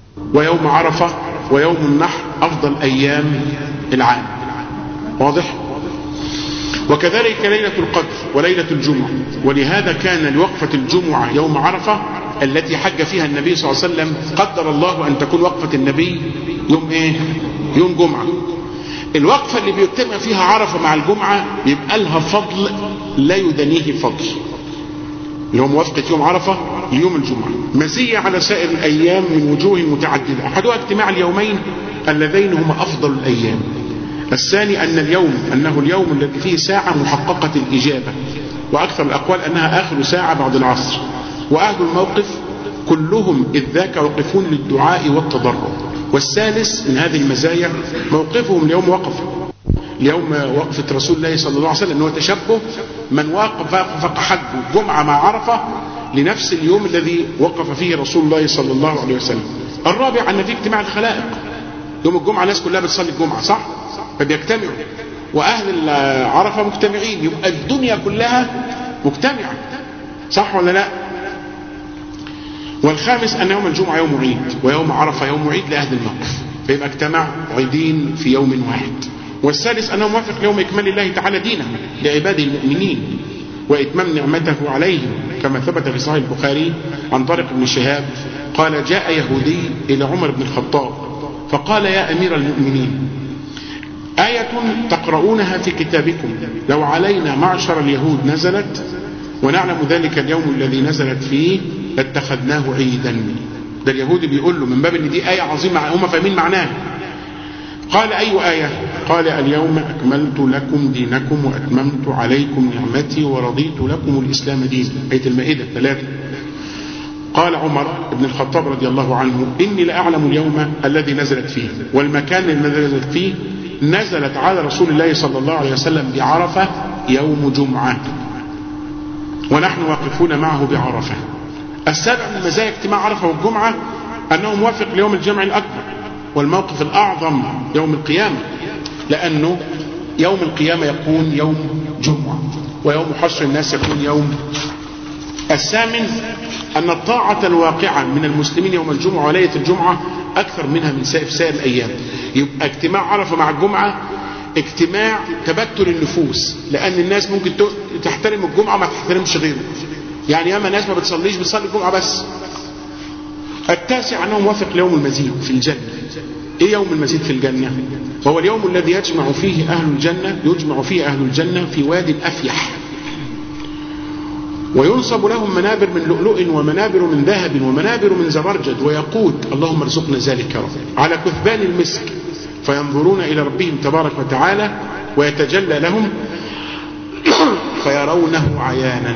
ويوم عرفة ويوم النحر أفضل أيام العام واضح؟ وكذلك ليلة القدر وليلة الجمعة ولهذا كان لوقفة الجمعة يوم عرفة التي حج فيها النبي صلى الله عليه وسلم قدر الله أن تكون وقفة النبي يوم إيه؟ يوم جمعة الوقفة اللي بيجتمع فيها عرفة مع الجمعة بيبقى لها فضل لا يدنيه فضل اللي هو موافقة يوم عرفة ليوم الجمعة مزية على سائر الأيام من وجوه متعددة أحدها اجتماع اليومين اللذين هما أفضل الأيام الثاني أن اليوم أنه اليوم الذي فيه ساعة محققة الإجابة وأكثر الأقوال أنها آخر ساعة بعد العصر وأهل الموقف كلهم إذ ذاك واقفون للدعاء والتضرع والثالث من هذه المزايا موقفهم اليوم وقف اليوم وقفة رسول الله صلى الله عليه وسلم أنه تشبه من وقف وقف حج جمعة مع عرفة لنفس اليوم الذي وقف فيه رسول الله صلى الله عليه وسلم الرابع أن في اجتماع الخلائق يوم الجمعة الناس كلها بتصلي الجمعة صح؟ فبيجتمعوا وأهل عرفة مجتمعين يبقى الدنيا كلها مجتمعة صح ولا لا؟ والخامس أن يوم الجمعة يوم عيد ويوم عرفة يوم عيد لأهل الموقف فيبقى اجتمع عيدين في يوم واحد والسادس أنه موافق ليوم إكمال الله تعالى دينه لعباده المؤمنين وإتمام نعمته عليهم كما ثبت في صحيح البخاري عن طارق بن شهاب قال جاء يهودي إلى عمر بن الخطاب فقال يا أمير المؤمنين آية تقرؤونها في كتابكم لو علينا معشر اليهود نزلت ونعلم ذلك اليوم الذي نزلت فيه لاتخذناه عيدا ده اليهودي بيقول له من باب ان دي آية عظيمة هم فاهمين معناها قال أي آية قال اليوم أكملت لكم دينكم وأتممت عليكم نعمتي ورضيت لكم الإسلام دينا آية المائدة ثلاثة قال عمر بن الخطاب رضي الله عنه إني لأعلم اليوم الذي نزلت فيه والمكان الذي نزلت فيه نزلت على رسول الله صلى الله عليه وسلم بعرفة يوم جمعة ونحن واقفون معه بعرفة السابع من مزايا اجتماع عرفة والجمعة أنه موافق ليوم الجمع الأكبر والموقف الأعظم يوم القيامة لأنه يوم القيامة يكون يوم جمعة ويوم حشر الناس يكون يوم الثامن أن الطاعة الواقعة من المسلمين يوم الجمعة وليلة الجمعة أكثر منها من سائر سائر الأيام يبقى اجتماع عرفة مع الجمعة اجتماع تبتل النفوس لأن الناس ممكن تحترم الجمعة ما تحترمش غيره يعني ياما ناس ما بتصليش بتصلي الجمعة بس التاسع أنه موافق ليوم المزيد في الجنة إيه يوم المزيد في الجنة وهو اليوم الذي يجمع فيه أهل الجنة يجمع فيه أهل الجنة في واد أفيح وينصب لهم منابر من لؤلؤ ومنابر من ذهب ومنابر من زبرجد ويقود اللهم ارزقنا ذلك يا رب على كثبان المسك فينظرون إلى ربهم تبارك وتعالى ويتجلى لهم فيرونه عيانا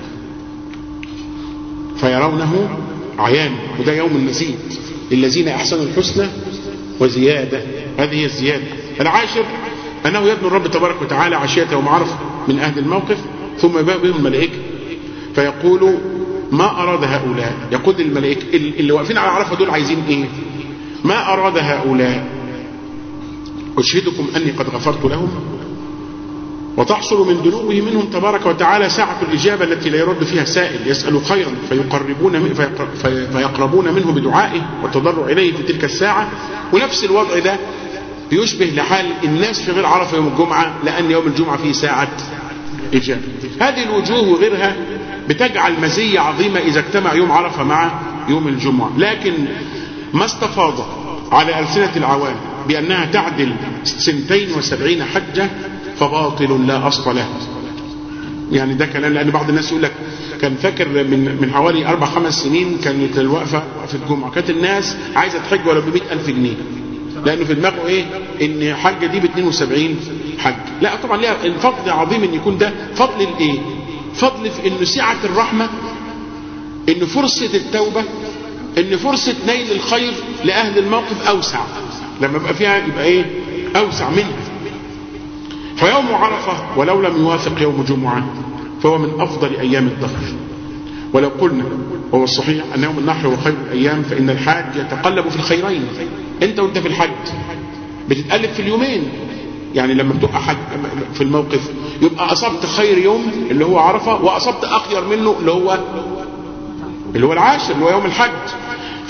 فيرونه عيانا وده يوم المزيد للذين أحسنوا الحسنى وزيادة هذه هي الزيادة العاشر أنه يبني الرب تبارك وتعالى عشية يوم عرفة من أهل الموقف ثم يبقى بهم الملائكة فيقول ما أراد هؤلاء يقول للملائكة اللي واقفين على عرفة دول عايزين إيه ما أراد هؤلاء أشهدكم أني قد غفرت لهم وتحصل من دنوه منهم تبارك وتعالى ساعة الإجابة التي لا يرد فيها سائل يسأل خيرا فيقربون من فيقربون منه بدعائه والتضرع إليه في تلك الساعة ونفس الوضع ده بيشبه لحال الناس في غير عرفة يوم الجمعة لأن يوم الجمعة فيه ساعة إجابة هذه الوجوه وغيرها بتجعل مزية عظيمة إذا اجتمع يوم عرفة مع يوم الجمعة لكن ما استفاض على ألسنة العوام بأنها تعدل سنتين وسبعين حجة فباطل لا أصل له يعني ده كلام لأن بعض الناس يقول لك كان فاكر من من حوالي أربع خمس سنين كانت الوقفة في الجمعة كانت الناس عايزة تحج ولا ب ألف جنيه لأنه في دماغه إيه إن حجة دي ب 72 حج لا طبعا ليها الفضل عظيم إن يكون ده فضل الإيه فضل في إنه سعة الرحمة إن فرصة التوبة إن فرصة نيل الخير لأهل الموقف أوسع لما يبقى فيها يبقى إيه أوسع منها فيوم عرفة ولو لم يوافق يوم جمعة فهو من أفضل أيام الدهر ولو قلنا وهو الصحيح أن يوم النحر هو خير الأيام فإن الحاج يتقلب في الخيرين أنت وأنت في الحج بتتقلب في اليومين يعني لما بتبقى حج في الموقف يبقى أصبت خير يوم اللي هو عرفة وأصبت أخير منه اللي هو اللي هو العاشر اللي هو يوم الحج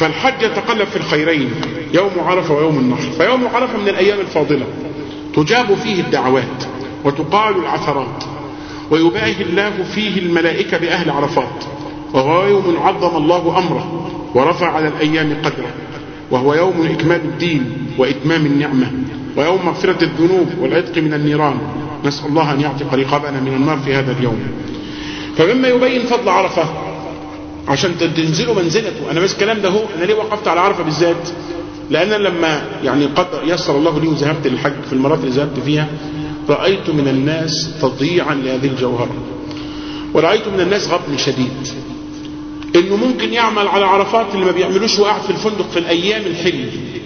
فالحج يتقلب في الخيرين يوم عرفة ويوم النحر فيوم عرفة من الأيام الفاضلة تجاب فيه الدعوات وتقال العثرات ويباهي الله فيه الملائكة بأهل عرفات وهو يوم عظم الله أمره ورفع على الأيام قدره وهو يوم إكمال الدين وإتمام النعمة ويوم مغفرة الذنوب والعتق من النيران نسأل الله أن يعتق رقابنا من النار في هذا اليوم فمما يبين فضل عرفة عشان تنزلوا منزلته أنا بس الكلام ده هو أنا ليه وقفت على عرفة بالذات لأن لما يعني قد يسر الله لي وذهبت للحج في المرات اللي ذهبت فيها رأيت من الناس تضييعا لهذه الجوهرة ورأيت من الناس غبن شديد انه ممكن يعمل على عرفات اللي ما بيعملوش وقاعد في الفندق في الايام الحلم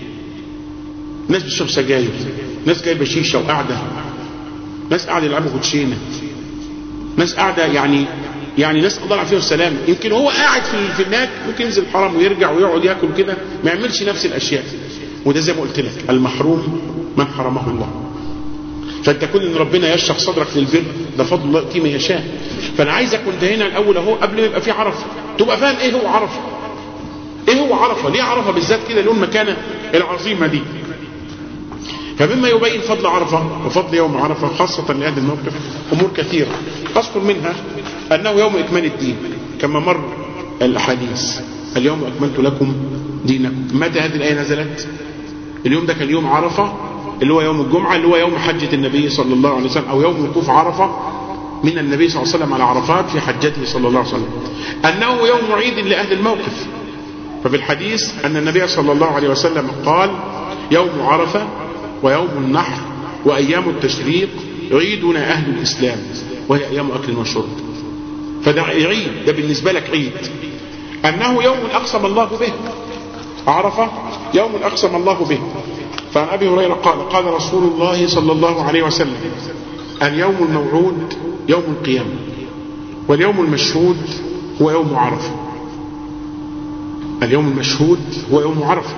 ناس بتشرب سجاير ناس جايبه شيشه وقاعده ناس قاعده يلعبوا كوتشينه ناس قاعده يعني يعني ناس الله العافيه والسلامه يمكن هو قاعد في في هناك ممكن ينزل الحرم ويرجع ويقعد ياكل كده ما يعملش نفس الاشياء وده زي ما قلت لك المحروم من حرمه الله فانت كل ان ربنا يشرح صدرك للبر ده فضل الله يؤتيه من يشاء فانا عايزك وانت هنا الاول اهو قبل ما يبقى في عرفه تبقى فاهم ايه هو عرفه ايه هو عرفه ليه عرفه بالذات كده له المكانه العظيمه دي فمما يبين فضل عرفه وفضل يوم عرفه خاصه لهذا الموقف امور كثيره اذكر منها انه يوم اكمال الدين كما مر الاحاديث اليوم اكملت لكم دينكم متى هذه الايه نزلت اليوم ده كان يوم عرفه اللي هو يوم الجمعة اللي هو يوم حجة النبي صلى الله عليه وسلم أو يوم وقوف عرفة من النبي صلى الله عليه وسلم على عرفات في حجته صلى الله عليه وسلم أنه يوم عيد لأهل الموقف ففي الحديث أن النبي صلى الله عليه وسلم قال يوم عرفة ويوم النحر وأيام التشريق عيدنا أهل الإسلام وهي أيام أكل وشرب فده عيد ده بالنسبة لك عيد أنه يوم أقسم الله به عرفة يوم أقسم الله به فعن أبي هريرة قال قال رسول الله صلى الله عليه وسلم اليوم الموعود يوم القيامة واليوم المشهود هو يوم عرفة اليوم المشهود هو يوم عرفة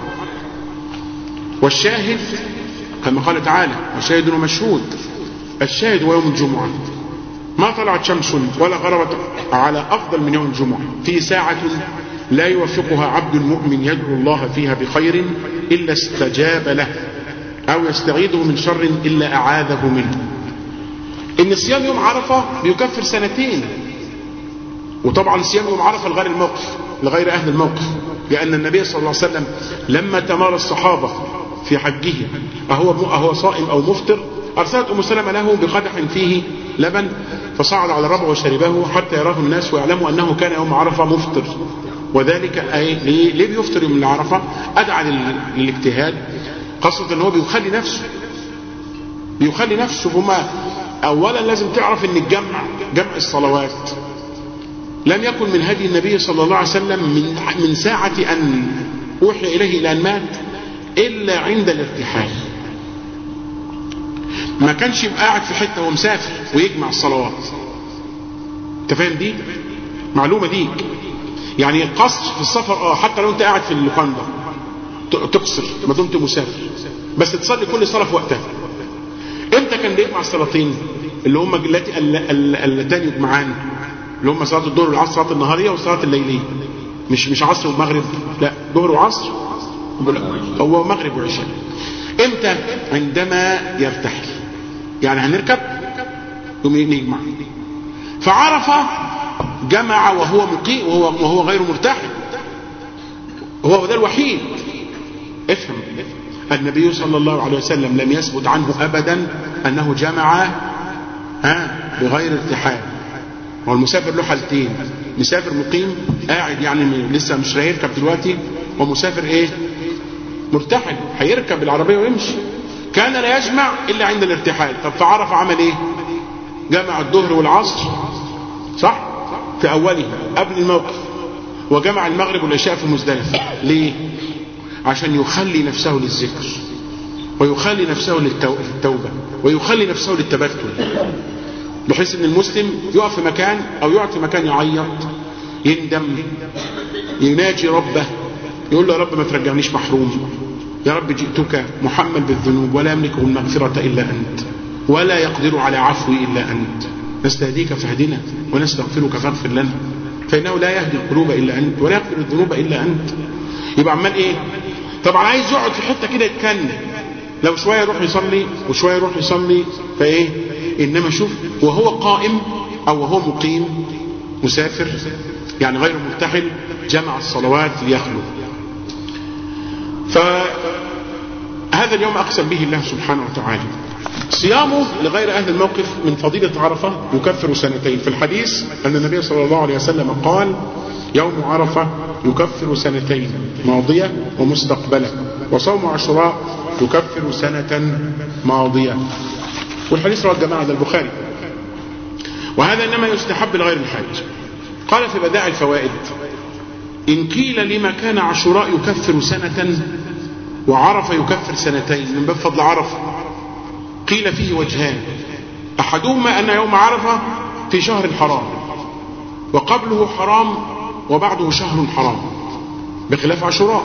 والشاهد كما قال تعالى وشاهد ومشهود الشاهد هو يوم الجمعة ما طلعت شمس ولا غربت على أفضل من يوم الجمعة في ساعة لا يوفقها عبد مؤمن يدعو الله فيها بخير إلا استجاب له أو يستعيده من شر إلا أعاذه منه إن صيام يوم عرفة بيكفر سنتين وطبعا صيام يوم عرفة لغير الموقف لغير أهل الموقف لأن النبي صلى الله عليه وسلم لما تمارى الصحابة في حجه أهو, أهو صائم أو مفطر أرسلت أم سلمة له بقدح فيه لبن فصعد على الربع وشربه حتى يراه الناس ويعلموا أنه كان يوم عرفة مفطر وذلك أي ليه, ليه بيفطر يوم العرفة أدعى للاجتهاد خاصة أنه بيخلي نفسه بيخلي نفسه فما أولا لازم تعرف أن الجمع جمع الصلوات لم يكن من هدي النبي صلى الله عليه وسلم من, من ساعة أن أوحي إليه إلى أن مات إلا عند الارتحال ما كانش يبقى قاعد في حتة وهو مسافر ويجمع الصلوات انت فاهم دي معلومة ديك يعني القصر في السفر اه حتى لو انت قاعد في اللوكاندا تقصر ما دمت مسافر بس تصلي كل صلاة في وقتها امتى كان بيجمع الصلاتين اللي هم التي اللتان يجمعان اللي هم صلاة الظهر والعصر صلاة النهارية وصلاة الليلية مش مش عصر ومغرب لا ظهر وعصر هو مغرب وعشاء امتى عندما يرتحل يعني هنركب يوم نجمع فعرفة جمع وهو مقيم وهو, وهو غير مرتحل هو ده الوحيد افهم النبي صلى الله عليه وسلم لم يثبت عنه ابدا انه جمع ها بغير ارتحال هو المسافر له حالتين مسافر مقيم قاعد يعني لسه مش هيركب دلوقتي ومسافر ايه مرتحل هيركب العربيه ويمشي كان لا يجمع الا عند الارتحال طب فعرف عمل ايه جمع الظهر والعصر صح في اوله قبل الموقف وجمع المغرب والعشاء في مزدلفه ليه عشان يخلي نفسه للذكر ويخلي نفسه للتوبة ويخلي نفسه للتبتل بحيث ان المسلم يقف في مكان او يقعد في مكان يعيط يندم يناجي ربه يقول له يا رب ما ترجعنيش محروم يا رب جئتك محمل بالذنوب ولا يملكه المغفرة إلا أنت ولا يقدر على عفوي إلا أنت نستهديك فاهدنا ونستغفرك فاغفر لنا فإنه لا يهدي القلوب إلا أنت ولا يغفر الذنوب إلا أنت يبقى عمال ايه طبعا عايز يقعد في حته كده يتكلم لو شويه يروح يصلي وشويه يروح يصلي فايه انما شوف وهو قائم او وهو مقيم مسافر يعني غير مرتحل جمع الصلوات ليخلو فهذا اليوم اقسم به الله سبحانه وتعالى صيامه لغير أهل الموقف من فضيلة عرفة يكفر سنتين في الحديث أن النبي صلى الله عليه وسلم قال يوم عرفة يكفر سنتين ماضية ومستقبلة وصوم عاشوراء يكفر سنة ماضية والحديث رواه الجماعة ده البخاري وهذا إنما يستحب لغير الحاج قال في بدائع الفوائد إن قيل لما كان عاشوراء يكفر سنة وعرفة يكفر سنتين من باب فضل عرفة قيل فيه وجهان أحدهما أن يوم عرفة في شهر حرام وقبله حرام وبعده شهر حرام بخلاف عاشوراء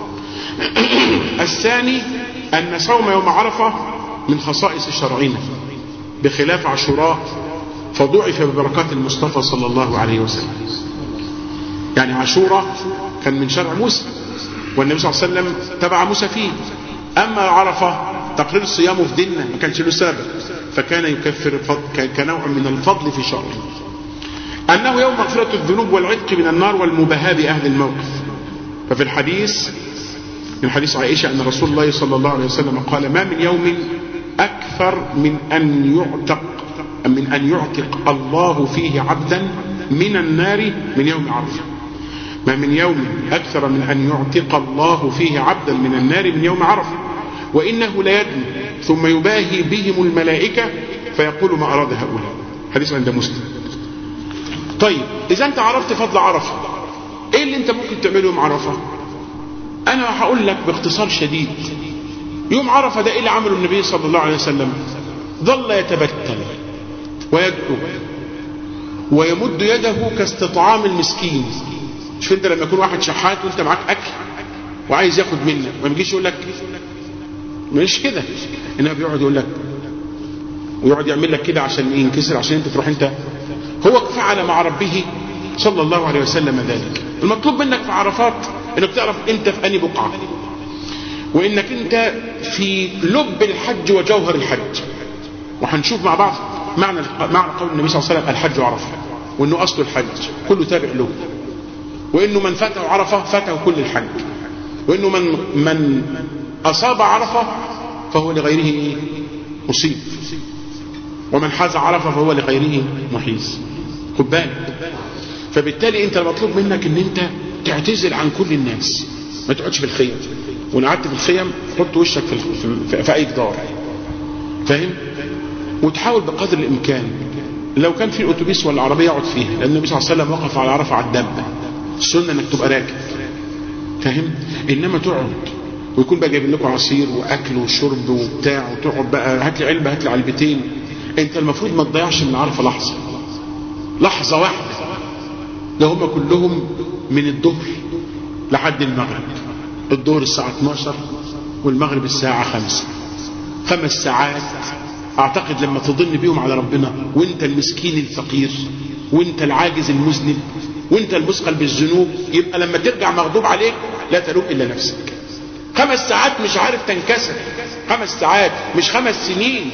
الثاني أن صوم يوم عرفة من خصائص شرعنا بخلاف عاشوراء فضعف ببركات المصطفى صلى الله عليه وسلم يعني عاشوراء كان من شرع موسى والنبي صلى الله عليه وسلم تبع موسى فيه أما عرفة تقرير صيامه في ديننا ما كانش له سابق فكان يكفر كنوع من الفضل في شرعه أنه يوم مغفرة الذنوب والعتق من النار والمباهاة بأهل الموقف ففي الحديث من حديث عائشة أن رسول الله صلى الله عليه وسلم قال ما من يوم أكثر من أن يعتق من أن يعتق الله فيه عبدا من النار من يوم عرفة ما من يوم أكثر من أن يعتق الله فيه عبدا من النار من يوم عرفة وإنه ليدنو ثم يباهي بهم الملائكة فيقول ما أراد هؤلاء حديث عند مسلم طيب إذا أنت عرفت فضل عرفة إيه اللي أنت ممكن تعمله يوم عرفة أنا هقول لك باختصار شديد يوم عرفة ده إيه اللي عمله النبي صلى الله عليه وسلم ظل يتبتل ويدعو ويمد يده كاستطعام المسكين مش انت لما يكون واحد شحات وانت معاك اكل وعايز ياخد منك ما يجيش يقول لك مش كده انما بيقعد يقول لك ويقعد يعمل لك كده عشان ينكسر عشان انت تروح انت هو فعل مع ربه صلى الله عليه وسلم ذلك المطلوب منك في عرفات انك تعرف انت في اني بقعه وانك انت في لب الحج وجوهر الحج وهنشوف مع بعض معنى معنى قول النبي صلى الله عليه وسلم الحج عرفه وانه اصل الحج كله تابع له وانه من فاته عرفه فاته كل الحج وانه من من اصاب عرفه فهو لغيره مصيب ومن حاز عرفه فهو لغيره محيز خد بالك فبالتالي انت المطلوب منك ان انت تعتزل عن كل الناس ما تقعدش في الخيم وان قعدت في الخيم حط وشك في, في, في اي جدار فاهم وتحاول بقدر الامكان لو كان في اتوبيس ولا عربيه اقعد فيها لان النبي صلى الله عليه وسلم وقف على عرفه على الدابه السنه انك تبقى راكب فاهم انما تقعد ويكون بقى جايب لكم عصير واكل وشرب وبتاع وتقعد بقى هات لي علبه هات لي علبتين انت المفروض ما تضيعش من عرفه لحظه لحظه واحده ده هم كلهم من الظهر لحد المغرب الظهر الساعه 12 والمغرب الساعه 5 خمس ساعات اعتقد لما تضن بيهم على ربنا وانت المسكين الفقير وانت العاجز المذنب وانت المثقل بالذنوب يبقى لما ترجع مغضوب عليك لا تلوم الا نفسك خمس ساعات مش عارف تنكسر خمس ساعات مش خمس سنين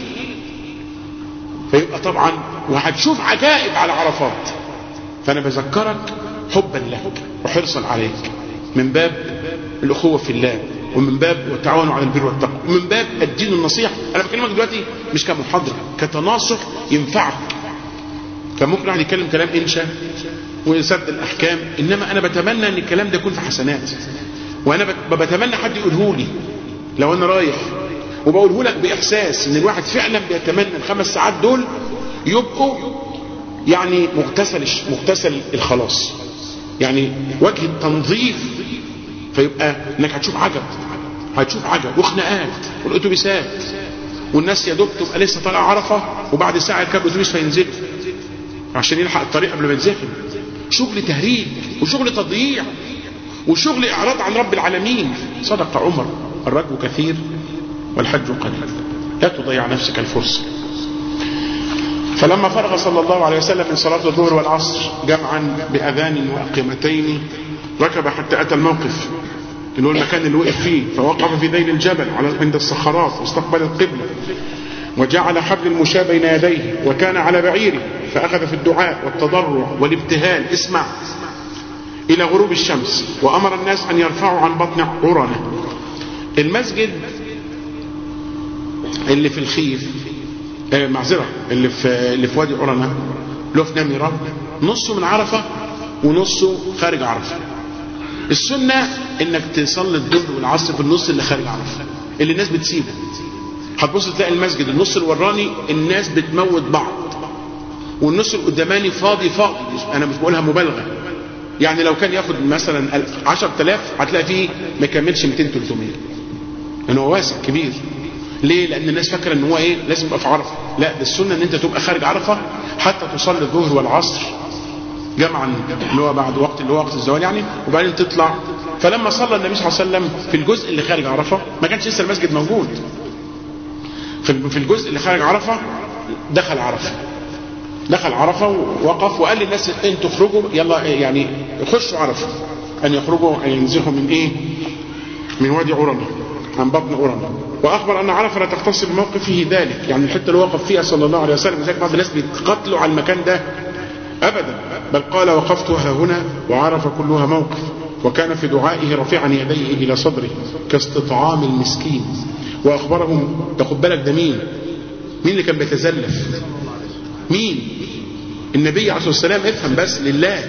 فيبقى طبعا وهتشوف عجائب على عرفات فانا بذكرك حبا لك وحرصا عليك من باب الاخوه في الله ومن باب والتعاون على البر والتقوى ومن باب الدين النصيحه انا بكلمك دلوقتي مش كمحاضره كتناصح ينفعك كان ممكن واحد يتكلم كلام انشا ويسد الاحكام انما انا بتمنى ان الكلام ده يكون في حسنات وانا بتمنى حد يقوله لي لو انا رايح وبقوله لك باحساس ان الواحد فعلا بيتمنى الخمس ساعات دول يبقوا يعني مغتسل مغتسل الخلاص يعني وجه التنظيف فيبقى انك هتشوف عجب هتشوف عجب وخناقات والاتوبيسات والناس يا دوب تبقى لسه طالعه عرفه وبعد ساعه يركب اتوبيس فينزلوا عشان يلحق الطريق قبل ما يتزحم شغل تهريج وشغل تضييع وشغل اعراض عن رب العالمين صدق عمر الرجل كثير والحج قليل لا تضيع نفسك الفرصه فلما فرغ صلى الله عليه وسلم من صلاه الظهر والعصر جمعا باذان واقيمتين ركب حتى اتى الموقف اللي هو المكان اللي وقف فيه فوقف في ذيل الجبل على عند الصخرات واستقبل القبلة وجعل حبل المشاة بين يديه وكان على بعيره فأخذ في الدعاء والتضرع والابتهال اسمع إلى غروب الشمس وأمر الناس أن يرفعوا عن بطن عرنة المسجد اللي في الخيف آه معذرة اللي في اللي في وادي عرنة له في نمرة نصه من عرفة ونصه خارج عرفة السنة انك تصلي الظهر والعصر في النص اللي خارج عرفة اللي الناس بتسيبه هتبص تلاقي المسجد النص الوراني الناس بتموت بعض والنص القداماني فاضي فاضي انا مش بقولها مبالغة يعني لو كان ياخد مثلا 10000 هتلاقي فيه ما يكملش 200 300 لان هو واسع كبير ليه لان الناس فاكره ان هو ايه لازم يبقى في عرفه لا ده السنه ان انت تبقى خارج عرفه حتى تصلي الظهر والعصر جمعا اللي هو بعد وقت اللي هو وقت الزوال يعني وبعدين تطلع فلما صلى النبي صلى الله عليه وسلم في الجزء اللي خارج عرفه ما كانش لسه المسجد موجود في الجزء اللي خارج عرفه دخل عرفه دخل عرفه ووقف وقال للناس انتوا اخرجوا يلا يعني خشوا عرفه ان يخرجوا ان ينزحوا من ايه من وادي عرنه عن بطن عرنه واخبر ان عرفه لا تختص بموقفه ذلك يعني الحته اللي وقف فيها صلى الله عليه وسلم لذلك بعض الناس بيتقتلوا على المكان ده ابدا بل قال وقفت ها هنا وعرف كلها موقف وكان في دعائه رافعا يديه الى صدره كاستطعام المسكين واخبرهم تاخد بالك ده مين مين اللي كان بيتزلف مين النبي عليه الصلاه والسلام افهم بس لله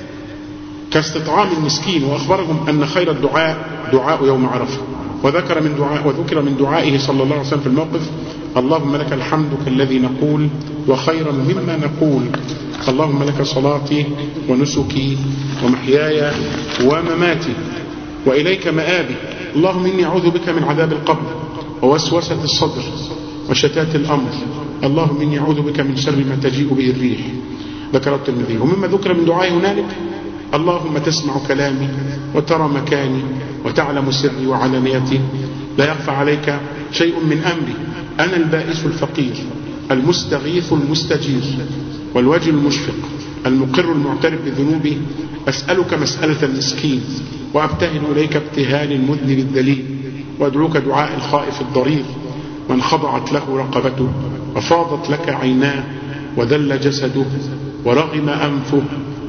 كاستطعام المسكين واخبرهم ان خير الدعاء دعاء يوم عرفه وذكر من دعاء وذكر من دعائه صلى الله عليه وسلم في الموقف اللهم لك الحمد كالذي نقول وخيرا مما نقول اللهم لك صلاتي ونسكي ومحياي ومماتي واليك مآبي اللهم اني اعوذ بك من عذاب القبر ووسوسه الصدر وشتات الامر اللهم اني اعوذ بك من شر ما تجيء به الريح ذكر الترمذي ومما ذكر من دعائه هنالك اللهم تسمع كلامي وترى مكاني وتعلم سري وعلانيتي لا يخفى عليك شيء من أمري أنا البائس الفقير المستغيث المستجير والوجه المشفق المقر المعترف بذنوبي أسألك مسألة المسكين وأبتهل إليك ابتهال المذنب الذليل وأدعوك دعاء الخائف الضرير من خضعت له رقبته وفاضت لك عيناه وذل جسده ورغم أنفه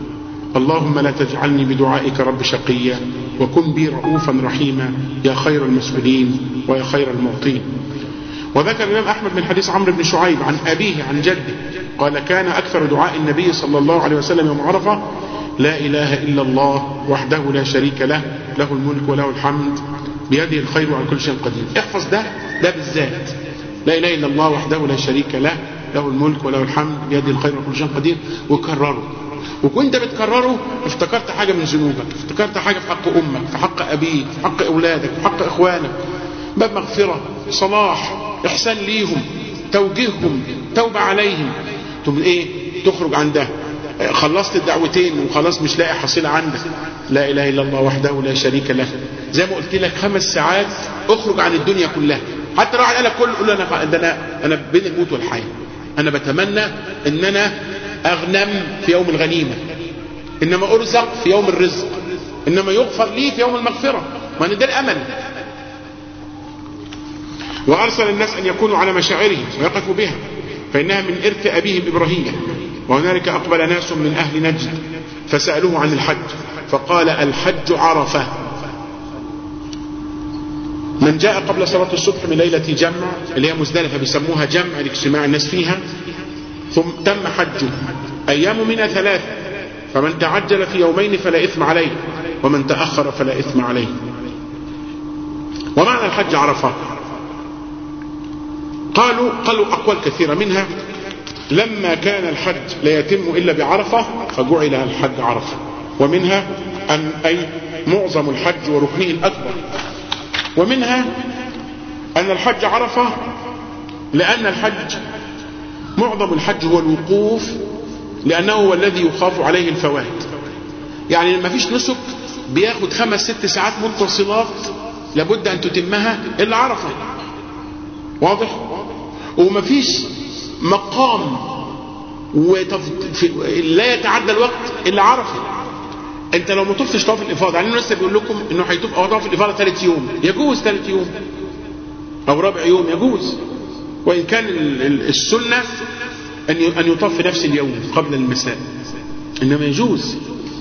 اللهم لا تجعلني بدعائك رب شقيا وكن بي رؤوفا رحيما يا خير المسؤولين ويا خير المعطين وذكر الإمام أحمد من حديث عمرو بن شعيب عن أبيه عن جده قال كان أكثر دعاء النبي صلى الله عليه وسلم يوم عرفة لا إله إلا الله وحده لا شريك له له الملك وله الحمد بيده الخير وعلى كل شيء قدير احفظ ده ده بالذات لا إله إلا الله وحده لا شريك له له الملك وله الحمد بيده الخير وعلى كل شيء قدير وكرره وكنت بتكرره افتكرت حاجة من ذنوبك افتكرت حاجة في حق أمك في حق أبيك في حق أولادك في حق إخوانك باب مغفرة صلاح إحسان ليهم توجيههم توبة عليهم ثم إيه تخرج عن ده خلصت الدعوتين وخلاص مش لاقي حصيلة عندك لا إله إلا الله وحده لا شريك له زي ما قلت لك خمس ساعات اخرج عن الدنيا كلها حتى لو قال لك كل قول انا ده انا انا بين الموت والحياه انا بتمنى ان انا اغنم في يوم الغنيمه انما ارزق في يوم الرزق انما يغفر لي في يوم المغفره ما ده الامل وارسل الناس ان يكونوا على مشاعرهم ويقفوا بها فانها من ارث ابيهم ابراهيم وهنالك اقبل ناس من اهل نجد فسالوه عن الحج فقال الحج عرفه من جاء قبل صلاة الصبح من ليلة جمع اللي هي مزدلفة بيسموها جمع لاجتماع الناس فيها ثم تم حجه أيام منها ثلاث فمن تعجل في يومين فلا إثم عليه ومن تأخر فلا إثم عليه ومعنى الحج عرفة قالوا قالوا أقوال كثيرة منها لما كان الحج لا يتم إلا بعرفة فجعل الحج عرفة ومنها أن أي معظم الحج وركنه الأكبر ومنها أن الحج عرفة لأن الحج معظم الحج هو الوقوف لأنه هو الذي يخاف عليه الفوات يعني ما فيش نسك بياخد خمس ست ساعات متصلات لابد أن تتمها إلا عرفة واضح وما فيش مقام وتف... لا يتعدى الوقت إلا عرفة انت لو ما طفتش طواف الافاضه يعني لسه بيقول لكم انه هيطوف او طواف الافاضه ثالث يوم يجوز ثالث يوم او رابع يوم يجوز وان كان السنه ان ان يطاف في نفس اليوم قبل المساء انما يجوز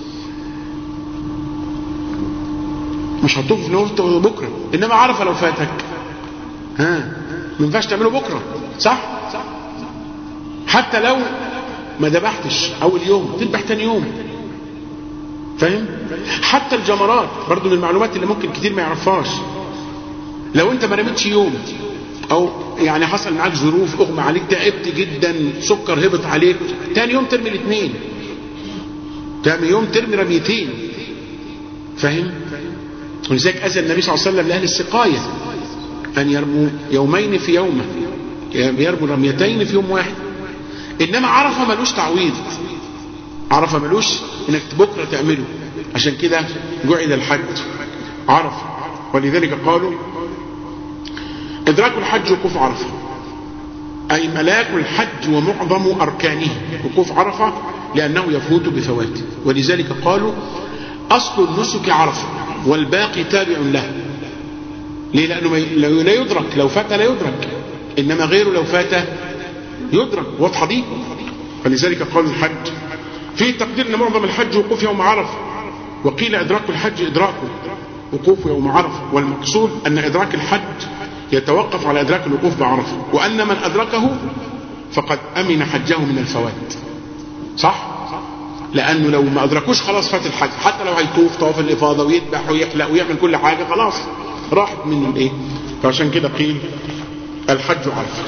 مش هتطوف في نوفت بكره انما عرفه لو فاتك ها ما ينفعش تعمله بكره صح حتى لو ما ذبحتش اول يوم تذبح تاني يوم فاهم حتى الجمرات برضو من المعلومات اللي ممكن كتير ما يعرفهاش لو انت ما رميتش يوم او يعني حصل معاك ظروف اغمى عليك تعبت جدا سكر هبط عليك تاني يوم ترمي الاثنين تاني يوم ترمي رميتين فاهم ولذلك اذن النبي صلى الله عليه وسلم لاهل السقايه ان يرموا يومين في يومه يرموا رميتين في يوم واحد انما عرفه ملوش تعويض عرفه ملوش انك بكره تعمله عشان كده جعل الحج عرفه ولذلك قالوا ادراك الحج وقوف عرفه اي ملاك الحج ومعظم اركانه وقوف عرفه لانه يفوت بفواته ولذلك قالوا اصل النسك عرفه والباقي تابع له ليه لانه لا يدرك لو فات لا يدرك انما غيره لو فات يدرك واضحه دي فلذلك قال الحج في تقدير ان معظم الحج وقوف يوم عرفه وقيل ادراك الحج ادراكه وقوف يوم عرفه والمقصود ان ادراك الحج يتوقف على ادراك الوقوف بعرفه وان من ادركه فقد امن حجه من الفوات صح لانه لو ما ادركوش خلاص فات الحج حتى لو هيطوف طواف الافاضه ويذبح ويحلق ويعمل كل حاجه خلاص راحت منه الايه فعشان كده قيل الحج عرفه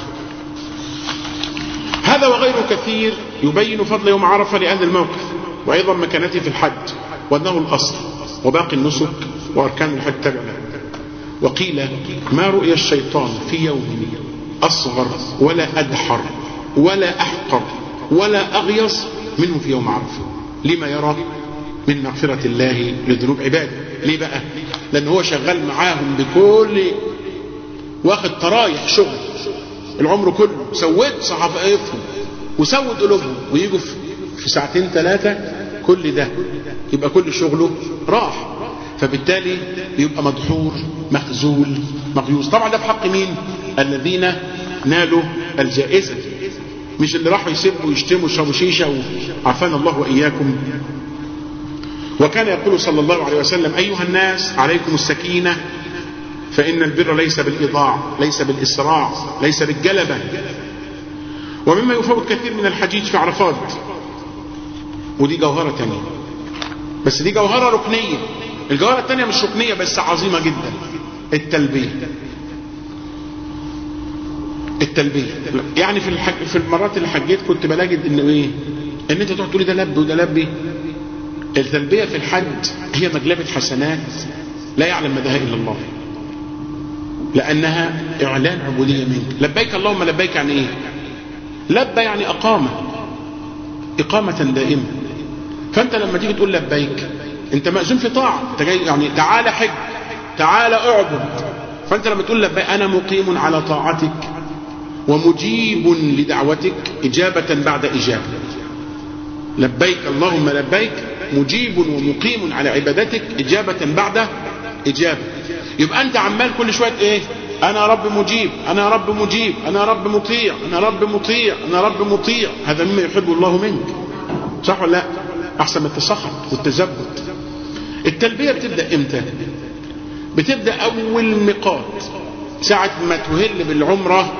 هذا وغيره كثير يبين فضل يوم عرفه لأهل الموقف وأيضا مكانته في الحج وأنه الأصل وباقي النسك وأركان الحج تبع له وقيل ما رؤي الشيطان في يوم أصغر ولا أدحر ولا أحقر ولا أغيظ منه في يوم عرفه لما يرى من مغفرة الله لذنوب عباده ليه بقى لأن هو شغال معاهم بكل واخد طرايح شغل العمر كله سويت صحائفهم وسود قلوبهم ويجوا في ساعتين ثلاثة كل ده يبقى كل شغله راح فبالتالي يبقى مدحور مخزول مغيوظ طبعا ده في حق مين الذين نالوا الجائزة مش اللي راحوا يسبوا ويشتموا ويشربوا شيشة وعافانا الله وإياكم وكان يقول صلى الله عليه وسلم أيها الناس عليكم السكينة فإن البر ليس بالإضاع ليس بالإسراع ليس بالجلبة ومما يفوت كثير من الحجيج في عرفات ودي جوهرة تانية بس دي جوهرة ركنية الجوهرة التانية مش ركنية بس عظيمة جدا التلبية التلبية يعني في الحج في المرات اللي حجيت كنت بلاقي انه ايه ان انت تقعد تقولي ده لب وده لبي التلبية في الحج هي مجلبة حسنات لا يعلم مداها الا الله لأنها إعلان عبودية منك لبيك اللهم لبيك يعني إيه لبى يعني أقامة إقامة دائمة فأنت لما تيجي تقول لبيك أنت مأذون في طاعة أنت جاي يعني تعالى حج تعالى اعبد فأنت لما تقول لبيك أنا مقيم على طاعتك ومجيب لدعوتك إجابة بعد إجابة لبيك اللهم لبيك مجيب ومقيم على عبادتك إجابة بعد إجابة يبقى أنت عمال كل شوية إيه أنا رب مجيب أنا رب مجيب أنا رب مطيع أنا رب مطيع أنا رب مطيع هذا مما يحب الله منك صح ولا لا أحسن من التسخط والتزبط التلبية بتبدأ إمتى بتبدأ أول ميقات ساعة ما تهل بالعمرة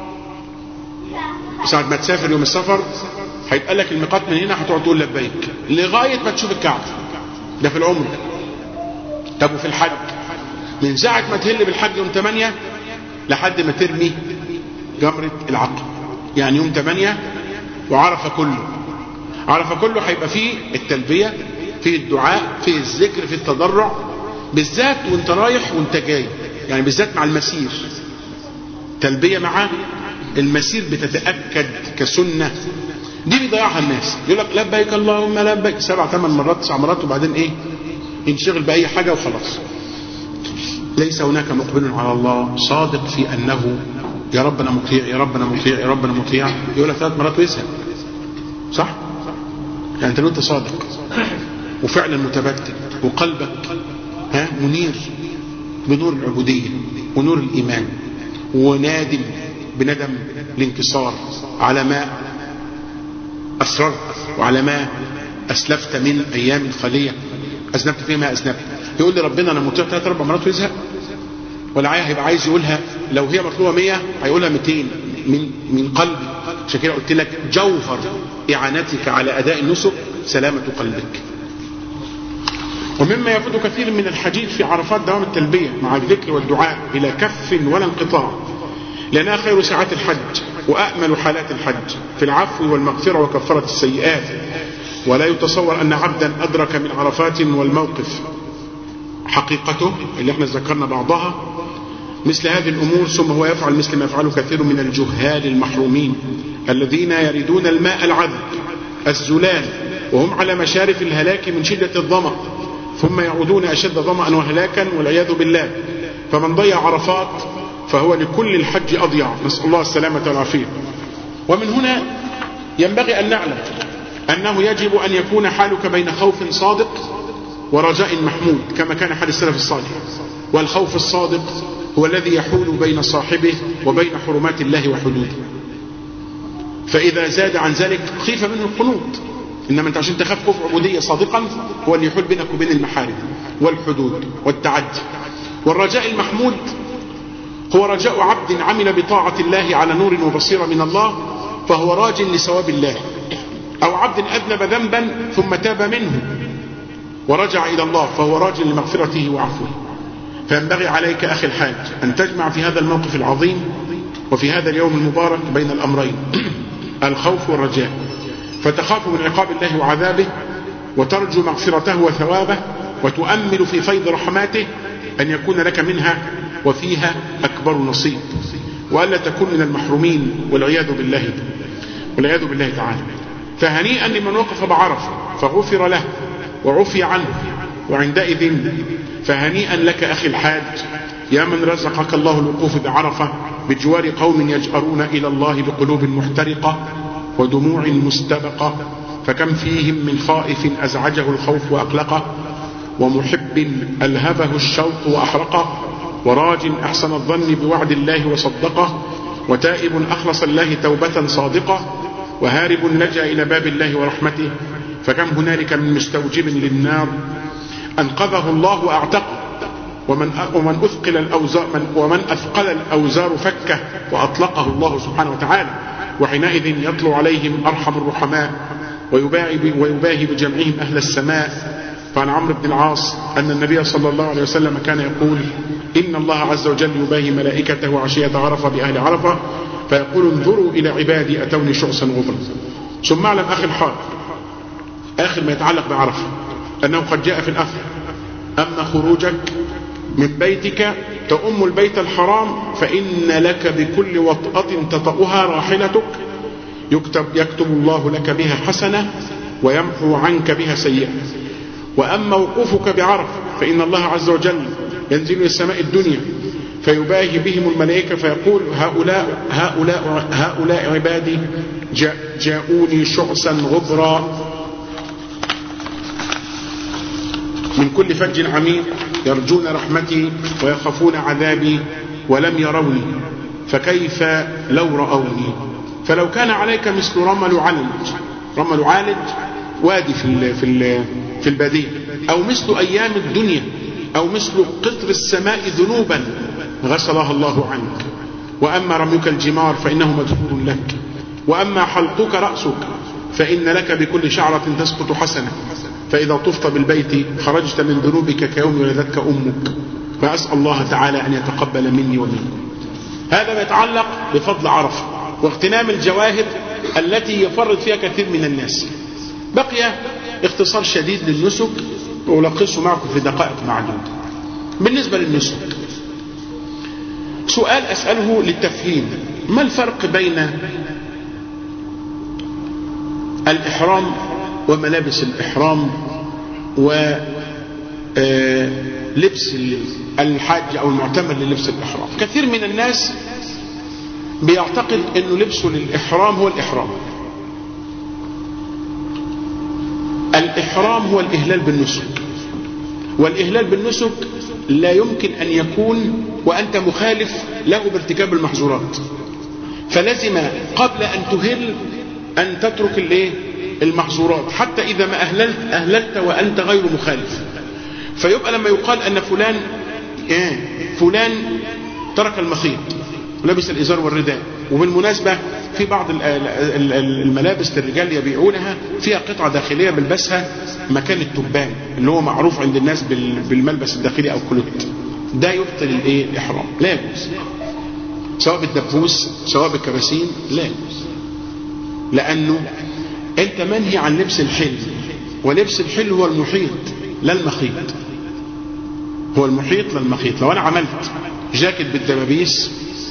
ساعة ما تسافر يوم السفر هيبقى لك الميقات من هنا هتقعد تقول لبيك لغاية ما تشوف الكعبة ده في العمرة طب وفي الحج من ساعة ما تهل بالحج يوم 8 لحد ما ترمي جمرة العقل يعني يوم 8 وعرفة كله عرفة كله هيبقى فيه التلبية فيه الدعاء فيه الذكر فيه التضرع بالذات وانت رايح وانت جاي يعني بالذات مع المسير تلبية مع المسير بتتأكد كسنة دي بيضيعها الناس يقول لك لبيك اللهم لبيك سبع ثمان مرات تسع مرات وبعدين ايه ينشغل بأي حاجة وخلاص ليس هناك مقبل على الله صادق في أنه يا ربنا مطيع يا ربنا مطيع يا ربنا مطيع يقول لك ثلاث مرات ويزهق صح؟ يعني انت لو انت صادق وفعلا متبدل وقلبك ها منير بنور العبودية ونور الإيمان ونادم بندم الانكسار على ما أسررت وعلى ما أسلفت من أيام خالية أذنبت فيها ما أذنبت يقول لي ربنا أنا مطيع ثلاث أربع مرات ويزهق ولا عايز هيبقى عايز يقولها لو هي مطلوبة 100 هيقولها 200 من من قلبي عشان كده قلت لك جوهر إعانتك على أداء النسك سلامة قلبك ومما يفوت كثير من الحديث في عرفات دوام التلبية مع الذكر والدعاء بلا كف ولا انقطاع لأنها خير ساعات الحج وأأمل حالات الحج في العفو والمغفرة وكفارة السيئات ولا يتصور أن عبدا أدرك من عرفات والموقف حقيقته اللي احنا ذكرنا بعضها مثل هذه الأمور ثم هو يفعل مثل ما يفعله كثير من الجهال المحرومين الذين يريدون الماء العذب الزلال وهم على مشارف الهلاك من شدة الظمأ ثم يعودون أشد ظمأ وهلاكا والعياذ بالله فمن ضيع عرفات فهو لكل الحج أضيع نسأل الله السلامة والعافية ومن هنا ينبغي أن نعلم أنه يجب أن يكون حالك بين خوف صادق ورجاء محمود كما كان حال السلف الصالح والخوف الصادق هو الذي يحول بين صاحبه وبين حرمات الله وحدوده فإذا زاد عن ذلك خيف منه القنوط إنما أنت عشان تخاف خوف عبودية صادقا هو اللي يحول بينك وبين المحارم والحدود والتعدي والرجاء المحمود هو رجاء عبد عمل بطاعة الله على نور وبصيرة من الله فهو راج لثواب الله أو عبد أذنب ذنبا ثم تاب منه ورجع إلى الله فهو راج لمغفرته وعفوه فينبغي عليك أخي الحاج أن تجمع في هذا الموقف العظيم وفي هذا اليوم المبارك بين الأمرين الخوف والرجاء فتخاف من عقاب الله وعذابه وترجو مغفرته وثوابه وتؤمل في فيض رحماته أن يكون لك منها وفيها أكبر نصيب وألا تكون من المحرومين والعياذ بالله والعياذ بالله تعالى فهنيئا لمن وقف بعرفه فغفر له وعفي عنه وعندئذ فهنيئا لك أخي الحاج يا من رزقك الله الوقوف بعرفة بجوار قوم يجأرون إلى الله بقلوب محترقة ودموع مستبقة فكم فيهم من خائف أزعجه الخوف وأقلقه ومحب ألهبه الشوق وأحرقه وراج أحسن الظن بوعد الله وصدقه وتائب أخلص الله توبة صادقة وهارب لجأ إلى باب الله ورحمته فكم هنالك من مستوجب للنار أنقذه الله وأعتقه ومن ومن أثقل الأوزار من ومن أثقل الأوزار فكه وأطلقه الله سبحانه وتعالى وحينئذ يطلع عليهم أرحم الرحماء ويباهي ويباهي بجمعهم أهل السماء فعن عمرو بن العاص أن النبي صلى الله عليه وسلم كان يقول إن الله عز وجل يباهي ملائكته عشية عرفة بأهل عرفة فيقول انظروا إلى عبادي أتوني شخصا غبرا ثم اعلم أخي الحار آخر ما يتعلق بعرفة أنه قد جاء في الأثر أما خروجك من بيتك تؤم البيت الحرام فإن لك بكل وطأة تطأها راحلتك يكتب, يكتب الله لك بها حسنة ويمحو عنك بها سيئة وأما وقوفك بعرف فإن الله عز وجل ينزل إلى السماء الدنيا فيباهي بهم الملائكة فيقول هؤلاء هؤلاء هؤلاء عبادي جاءوني شعثا غبرا من كل فج عميق يرجون رحمتي ويخافون عذابي ولم يروني فكيف لو رأوني فلو كان عليك مثل رمل عالج رمل عالج وادي في ال في ال في البادية أو مثل أيام الدنيا أو مثل قطر السماء ذنوبا غسلها الله عنك وأما رميك الجمار فإنه مغفور لك وأما حلقك رأسك فإن لك بكل شعرة تسقط حسنة فإذا طفت بالبيت خرجت من ذنوبك كيوم ولدتك أمك فأسأل الله تعالى أن يتقبل مني ومنكم هذا ما يتعلق بفضل عرفة واغتنام الجواهر التي يفرط فيها كثير من الناس بقي اختصار شديد للنسك وألخصه معكم في دقائق معدودة بالنسبة للنسك سؤال أسأله للتفهيم ما الفرق بين الإحرام وملابس الإحرام ولبس الحاج أو المعتمر للبس الإحرام كثير من الناس بيعتقد أنه لبسه للإحرام هو الإحرام الإحرام هو الإهلال بالنسك والإهلال بالنسك لا يمكن أن يكون وأنت مخالف له بارتكاب المحظورات فلزم قبل أن تهل أن تترك الايه المحظورات حتى إذا ما أهللت أهللت وأنت غير مخالف فيبقى لما يقال أن فلان إيه فلان ترك المخيط ولبس الإزار والرداء وبالمناسبة في بعض الملابس للرجال يبيعونها فيها قطعة داخلية بلبسها مكان التبان اللي هو معروف عند الناس بالملبس الداخلي أو كلوت ده يبطل الايه الإحرام لا يجوز سواء بالدبوس سواء بالكباسين لا يجوز لأنه أنت منهي عن لبس الحل ولبس الحل هو المحيط لا المخيط هو المحيط لا المخيط لو أنا عملت جاكيت بالدبابيس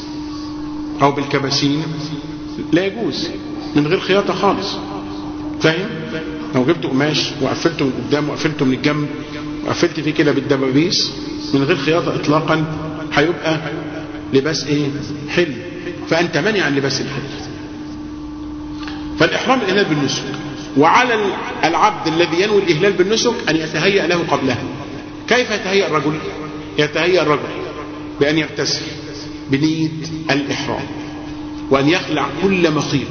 أو بالكباسين لا يجوز من غير خياطة خالص فاهم لو جبت قماش وقفلته من قدام وقفلته من الجنب وقفلت فيه كده بالدبابيس من غير خياطة إطلاقا هيبقى لباس إيه حل فأنت منع عن لباس الحل فالإحرام الإهلال بالنسك وعلى العبد الذي ينوي الإهلال بالنسك أن يتهيأ له قبلها كيف يتهيأ الرجل يتهيأ الرجل بأن يغتسل بنية الإحرام وأن يخلع كل مخيط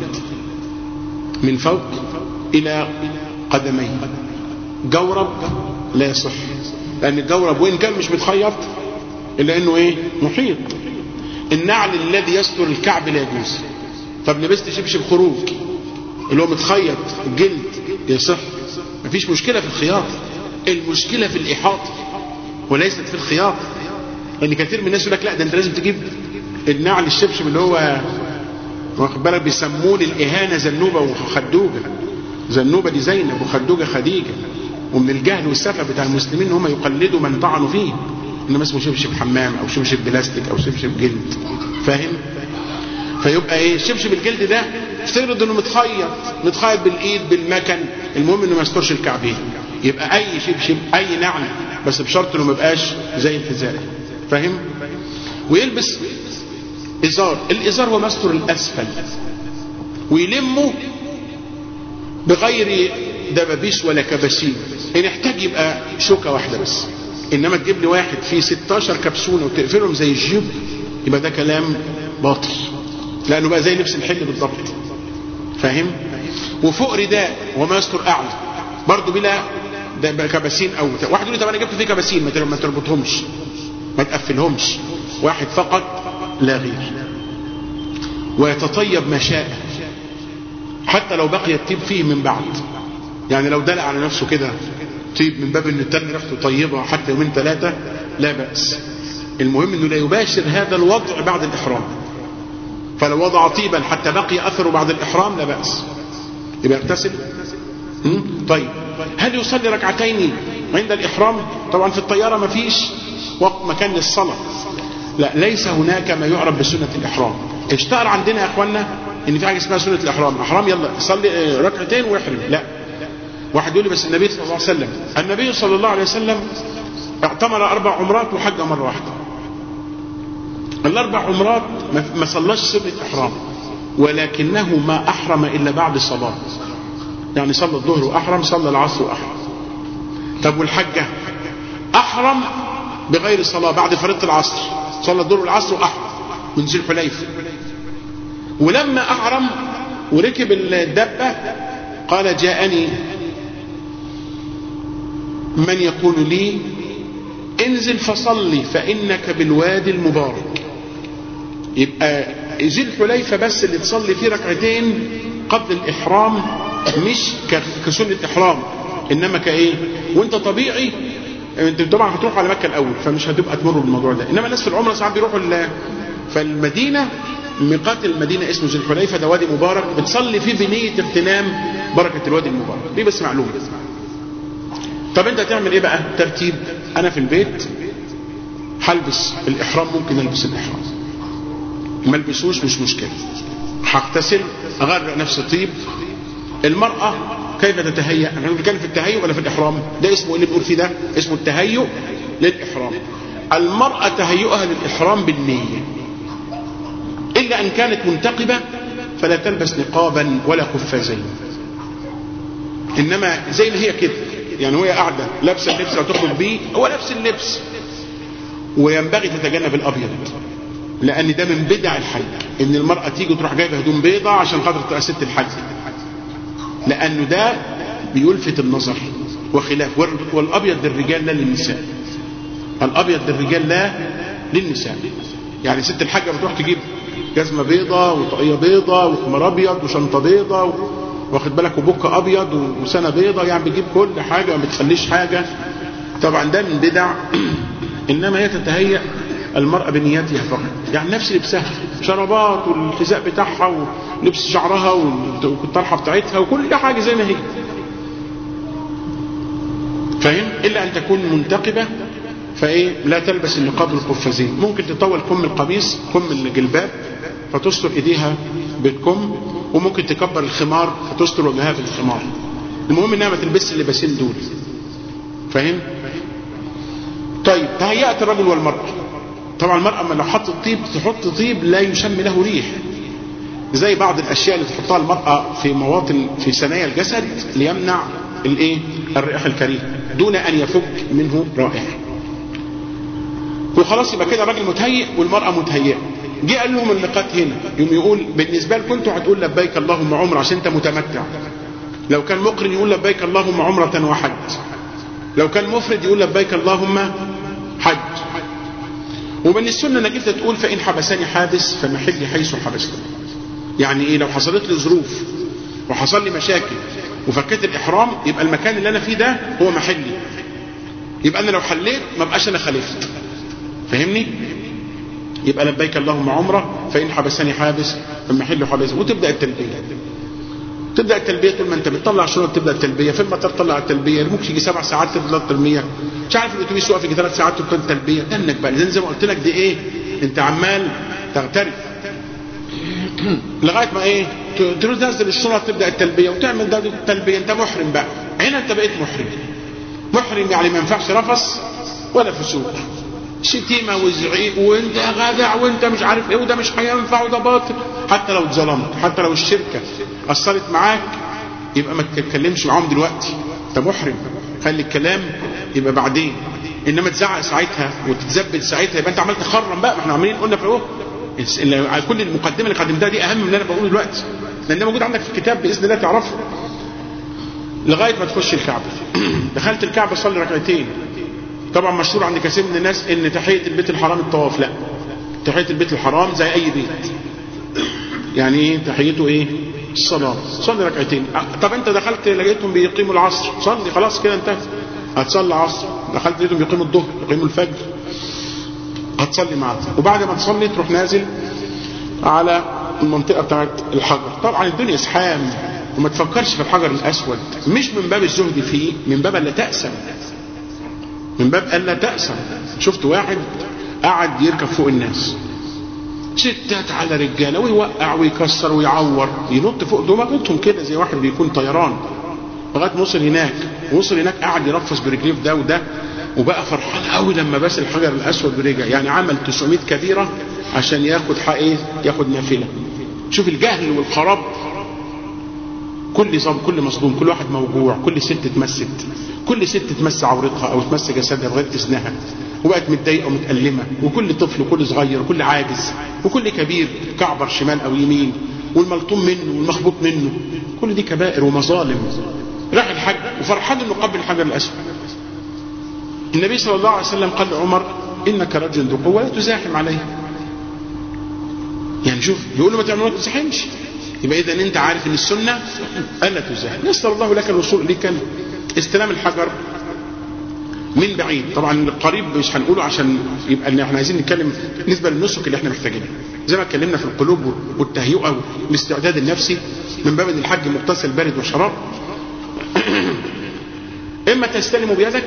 من فوق إلى قدميه جورب لا يصح لأن الجورب وإن كان مش متخيط إلا أنه إيه محيط النعل الذي يستر الكعب لا يجوز طب لبست شبشب خروج اللي هو متخيط جلد يصح مفيش مشكلة في الخياط المشكلة في الإحاطة وليست في الخياط لأن كثير من الناس يقول لك لا ده أنت لازم تجيب النعل الشبشب اللي هو واخد بالك بيسموه الإهانة زنوبة وخدوجة زنوبة دي زينب وخدوجة خديجة ومن الجهل والسفة بتاع المسلمين ان هم يقلدوا من طعنوا فيه انما اسمه شبشب حمام او شبشب بلاستيك او شبشب جلد فاهم فيبقى ايه شبشب الجلد ده افترض انه متخيط متخيط بالايد بالمكن المهم انه ما يسترش الكعبين يبقى اي شبشب اي نعل بس بشرط انه ما يبقاش زي الحذاء فاهم ويلبس ازار الازار هو مستر الاسفل ويلمه بغير دبابيس ولا كباسين ان احتاج يبقى شوكه واحده بس انما تجيب لي واحد فيه 16 كبسونه وتقفلهم زي الجيب يبقى ده كلام باطل لانه بقى زي لبس الحل بالضبط فاهم وفوق رداء وما يستر اعلى برضه بلا ده كباسين او واحد يقول لي طب انا جبت فيه كباسين ما تربطهمش ما تقفلهمش واحد فقط لا غير ويتطيب ما شاء حتى لو بقي الطيب فيه من بعد يعني لو دلع على نفسه كده طيب من باب ان التاني ريحته طيبه حتى يومين ثلاثه لا باس المهم انه لا يباشر هذا الوضع بعد الاحرام فلو وضع طيبا حتى بقي اثره بعد الاحرام لا باس يبقى يغتسل طيب هل يصلي ركعتين عند الاحرام طبعا في الطياره ما فيش وقت مكان للصلاه لا ليس هناك ما يعرف بسنه الاحرام اشتهر عندنا يا اخوانا ان في حاجه اسمها سنه الاحرام احرام يلا صلي ركعتين واحرم لا واحد يقول لي بس النبي صلى الله عليه وسلم النبي صلى الله عليه وسلم اعتمر اربع عمرات وحج مره واحده الاربع عمرات ما صلاش سنه احرام ولكنه ما احرم الا بعد الصلاه يعني صلى الظهر واحرم صلى العصر واحرم طب والحجه احرم بغير صلاه بعد فريضه العصر صلى الظهر والعصر واحرم من ذي الحليفه ولما احرم وركب الدبه قال جاءني من يقول لي انزل فصلي فإنك بالوادي المبارك يبقى ذي الحليفة بس اللي تصلي فيه ركعتين قبل الإحرام مش كسنة إحرام إنما كإيه وانت طبيعي انت طبعا هتروح على مكة الأول فمش هتبقى تمر بالموضوع ده إنما الناس في العمرة ساعات بيروحوا فالمدينة ميقات المدينة اسمه ذي الحليفة ده وادي مبارك بتصلي فيه بنية اغتنام بركة الوادي المبارك دي بس معلومة طب انت هتعمل ايه بقى ترتيب انا في البيت هلبس الاحرام ممكن البس الاحرام ما البسوش مش مشكله هغتسل اغرق نفسي طيب المراه كيف تتهيأ احنا بنتكلم في التهيؤ ولا في الاحرام ده اسمه ايه اللي بنقول فيه ده اسمه التهيؤ للاحرام المراه تهيؤها للاحرام بالنيه الا ان كانت منتقبه فلا تلبس نقابا ولا قفازين انما زي ما هي كده يعني وهي قاعده لابسه اللبس اللي هتخرج بيه هو نفس اللبس وينبغي تتجنب الابيض لان ده من بدع الحج ان المراه تيجي تروح جايبه هدوم بيضة عشان خاطر تبقى ست الحج لانه ده بيلفت النظر وخلاف والابيض للرجال لا للنساء الابيض للرجال لا للنساء يعني ست الحاجه بتروح تجيب جزمه بيضة وطاقيه بيضة وخمار ابيض وشنطه بيضة و... واخد بالك وبوك ابيض وسنه بيضة يعني بتجيب كل حاجه ما بتخليش حاجه طبعا ده من بدع انما هي تتهيأ المرأة بنياتها فقط يعني نفس لبسها شرابات والحذاء بتاعها ولبس شعرها والطرحة بتاعتها وكل حاجة زي ما هي فاهم إلا أن تكون منتقبة فإيه لا تلبس النقاب والقفازين ممكن تطول كم القميص كم الجلباب فتستر إيديها بالكم وممكن تكبر الخمار فتستر وجهها بالخمار المهم انها ما تلبسش اللباسين دول فاهم طيب تهيأت الرجل والمرأة طبعا المرأة لو حطت طيب تحط طيب لا يشم له ريح زي بعض الأشياء اللي تحطها المرأة في مواطن في ثنايا الجسد ليمنع الايه الرائحة الكريهة دون أن يفك منه رائحة وخلاص يبقى كده الراجل متهيئ والمرأة متهيئة جه قال لهم اللقاء هنا يوم يقول بالنسبة لكم انتوا هتقول لبيك اللهم عمرة عشان انت متمتع لو كان مقرن يقول لبيك اللهم عمرة وحج لو كان مفرد يقول لبيك اللهم حج ومن السنة انك انت تقول فإن حبسني حابس فمحلي حيث حبستني يعني ايه لو حصلت لي ظروف وحصل لي مشاكل وفكيت الإحرام يبقى المكان اللي أنا فيه ده هو محلي يبقى أنا لو حليت ما بقاش أنا خالفت فاهمني يبقى لبيك اللهم عمرة فإن حبسني حابس فمحل حابس وتبدأ التلبية تبدا التلبيه طول ما انت بتطلع شنط تبدا التلبيه في المطار تطلع التلبيه يرموك يجي سبع ساعات تفضل التلبيه مش عارف الاتوبيس يقف يجي ثلاث ساعات تبدا التلبيه انك بقى زي ما قلت لك دي ايه انت عمال تغترب لغايه ما ايه تنزل الشنط تبدا التلبيه وتعمل ده التلبيه انت محرم بقى هنا انت بقيت محرم محرم يعني ما ينفعش رفص ولا فسوق شتيمة وزعيق وانت غادع وانت مش عارف ايه وده مش هينفع وده باطل حتى لو اتظلمت حتى لو الشركة اثرت معاك يبقى ما تتكلمش معاهم دلوقتي انت محرم خلي الكلام يبقى بعدين انما تزعق ساعتها وتتزبل ساعتها يبقى انت عمال تخرم بقى ما احنا عاملين قلنا في اهو كل المقدمه اللي قدمتها دي اهم من اللي انا بقوله دلوقتي لان ده موجود عندك في الكتاب باذن الله تعرفه لغايه ما تخش الكعبه دخلت الكعبه صلي ركعتين طبعا مشهور عند كثير من الناس ان تحيه البيت الحرام الطواف لا تحيه البيت الحرام زي اي بيت يعني ايه تحيته ايه الصلاه صلي ركعتين طب انت دخلت لقيتهم بيقيموا العصر صلي خلاص كده انتهت هتصلي عصر دخلت لقيتهم بيقيموا الظهر يقيموا الفجر هتصلي معاهم وبعد ما تصلي تروح نازل على المنطقه بتاعت الحجر طبعا الدنيا زحام وما تفكرش في الحجر الاسود مش من باب الزهد فيه من باب لا تأسم من باب ألا تأسم شفت واحد قعد يركب فوق الناس ستات على رجاله ويوقع ويكسر ويعور ينط فوق دماغتهم كده زي واحد بيكون طيران لغايه ما وصل هناك وصل هناك قعد يرفس برجليه في ده وده وبقى فرحان قوي لما بس الحجر الاسود برجع يعني عمل 900 كبيره عشان ياخد حق ايه ياخد نافله شوف الجهل والخراب كل صب كل مصدوم كل واحد موجوع كل ست اتمست كل ست تمس عورتها او تمس جسدها بغير اذنها وبقت متضايقه ومتألمه وكل طفل وكل صغير وكل عاجز وكل كبير كعبر شمال او يمين والملطوم منه والمخبوط منه كل دي كبائر ومظالم راح الحج وفرحان انه قبل الحجر الاسود النبي صلى الله عليه وسلم قال لعمر انك رجل ذو قوه لا تزاحم عليه يعني شوف بيقول له ما تعمل ما تزاحمش يبقى اذا انت عارف ان السنه الا تزاحم يسر الله لك الوصول اليك استلام الحجر من بعيد طبعا القريب مش هنقوله عشان يبقى ان احنا عايزين نتكلم بالنسبه للنسك اللي احنا محتاجينها زي ما اتكلمنا في القلوب والتهيئه والاستعداد النفسي من باب ان الحج مغتسل بارد وشراب اما تستلم بيدك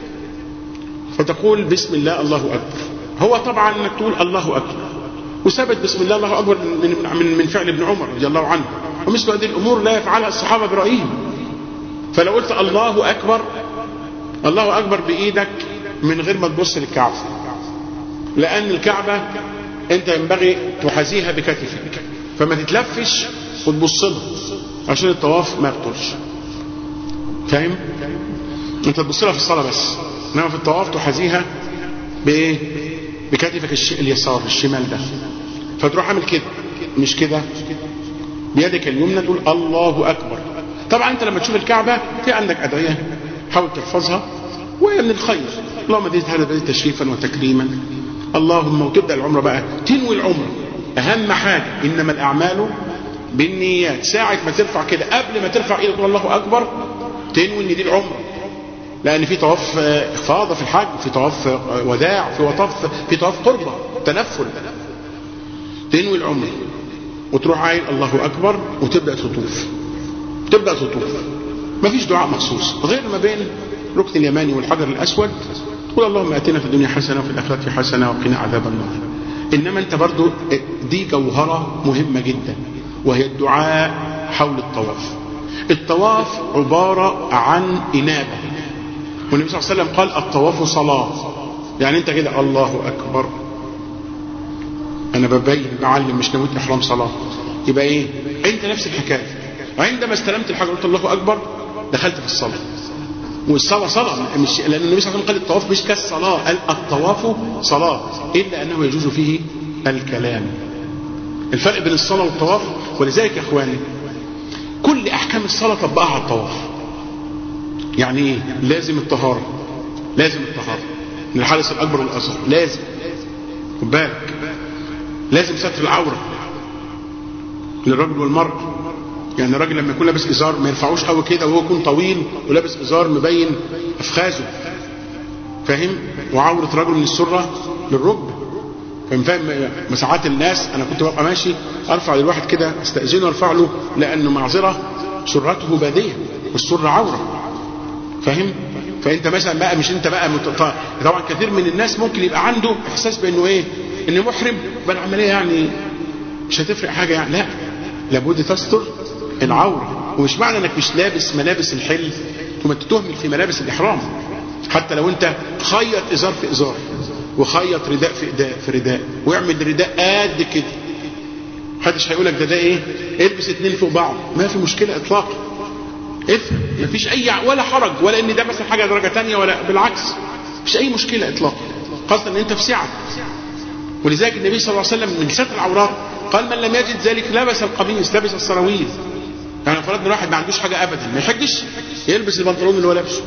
فتقول بسم الله الله اكبر هو طبعا انك تقول الله اكبر وثبت بسم الله الله اكبر من من من فعل ابن عمر رضي الله عنه ومثل هذه الامور لا يفعلها الصحابه برايهم فلو قلت الله اكبر الله اكبر بايدك من غير ما تبص للكعبه لان الكعبه انت ينبغي تحاذيها بكتفك فما تتلفش وتبص لها عشان الطواف ما يبطلش فاهم انت تبص لها في الصلاه بس انما في الطواف تحاذيها بايه بكتفك الش... اليسار الشمال ده فتروح عامل كده مش كده بيدك اليمنى تقول الله اكبر طبعا انت لما تشوف الكعبه في عندك ادعيه حاول تحفظها وهي من الخير اللهم زدت هذا البيت تشريفا وتكريما اللهم وتبدا العمره بقى تنوي العمره اهم حاجه انما الاعمال بالنيات ساعه ما ترفع كده قبل ما ترفع ايدك تقول الله اكبر تنوي ان دي العمره لان في طواف افاضه في الحج في طواف وداع في طواف في طواف قربه تنفل تنوي العمره وتروح عاين الله اكبر وتبدا تطوف تبدا تطوف مفيش دعاء مخصوص غير ما بين الركن اليماني والحجر الاسود تقول اللهم اتنا في الدنيا حسنه وفي الاخره حسنه وقنا عذاب النار انما انت برضو دي جوهره مهمه جدا وهي الدعاء حول الطواف الطواف عباره عن انابه والنبي صلى الله عليه وسلم قال الطواف صلاه يعني انت كده الله اكبر انا ببين بعلم مش نويت احرام صلاه يبقى ايه انت نفس الحكايه عندما استلمت الحجر قلت الله اكبر دخلت في الصلاه والصلاه صلاه مش لان النبي صلى الله عليه وسلم قال الطواف مش كالصلاه قال الطواف صلاه الا انه يجوز فيه الكلام الفرق بين الصلاه والطواف ولذلك يا اخواني كل احكام الصلاه طبقها على الطواف يعني ايه لازم الطهاره لازم الطهاره من الحدث الاكبر والاصغر لازم خد بالك لازم ستر العوره للرجل والمراه يعني الراجل لما يكون لابس ازار ما يرفعوش قوي كده وهو يكون طويل ولابس ازار مبين افخاذه فاهم وعوره رجل من السره للركبه فاهم فاهم مساعات الناس انا كنت ببقى ماشي ارفع للواحد كده استاذنه ارفع له لانه معذره سرته باديه والسره عوره فاهم فانت مثلا بقى مش انت بقى مت... طبعا كثير من الناس ممكن يبقى عنده احساس بانه ايه انه محرم يبقى العمليه يعني مش هتفرق حاجه يعني لا لابد تستر العوره ومش معنى انك مش لابس ملابس الحل ثم تتهمل في ملابس الاحرام حتى لو انت خيط ازار في ازار وخيط رداء في رداء في رداء واعمل رداء قد كده محدش هيقول لك ده ده ايه البس اتنين فوق بعض ما في مشكله اطلاقا افهم مفيش اي ولا حرج ولا ان ده مثلا حاجه درجه تانية ولا بالعكس مفيش اي مشكله اطلاقا خاصه ان انت في سعه ولذلك النبي صلى الله عليه وسلم من ستر العورات قال من لم يجد ذلك لبس القميص لبس السراويل يعني فرضنا واحد ما عندوش حاجه ابدا ما يحجش يلبس البنطلون اللي هو لابسه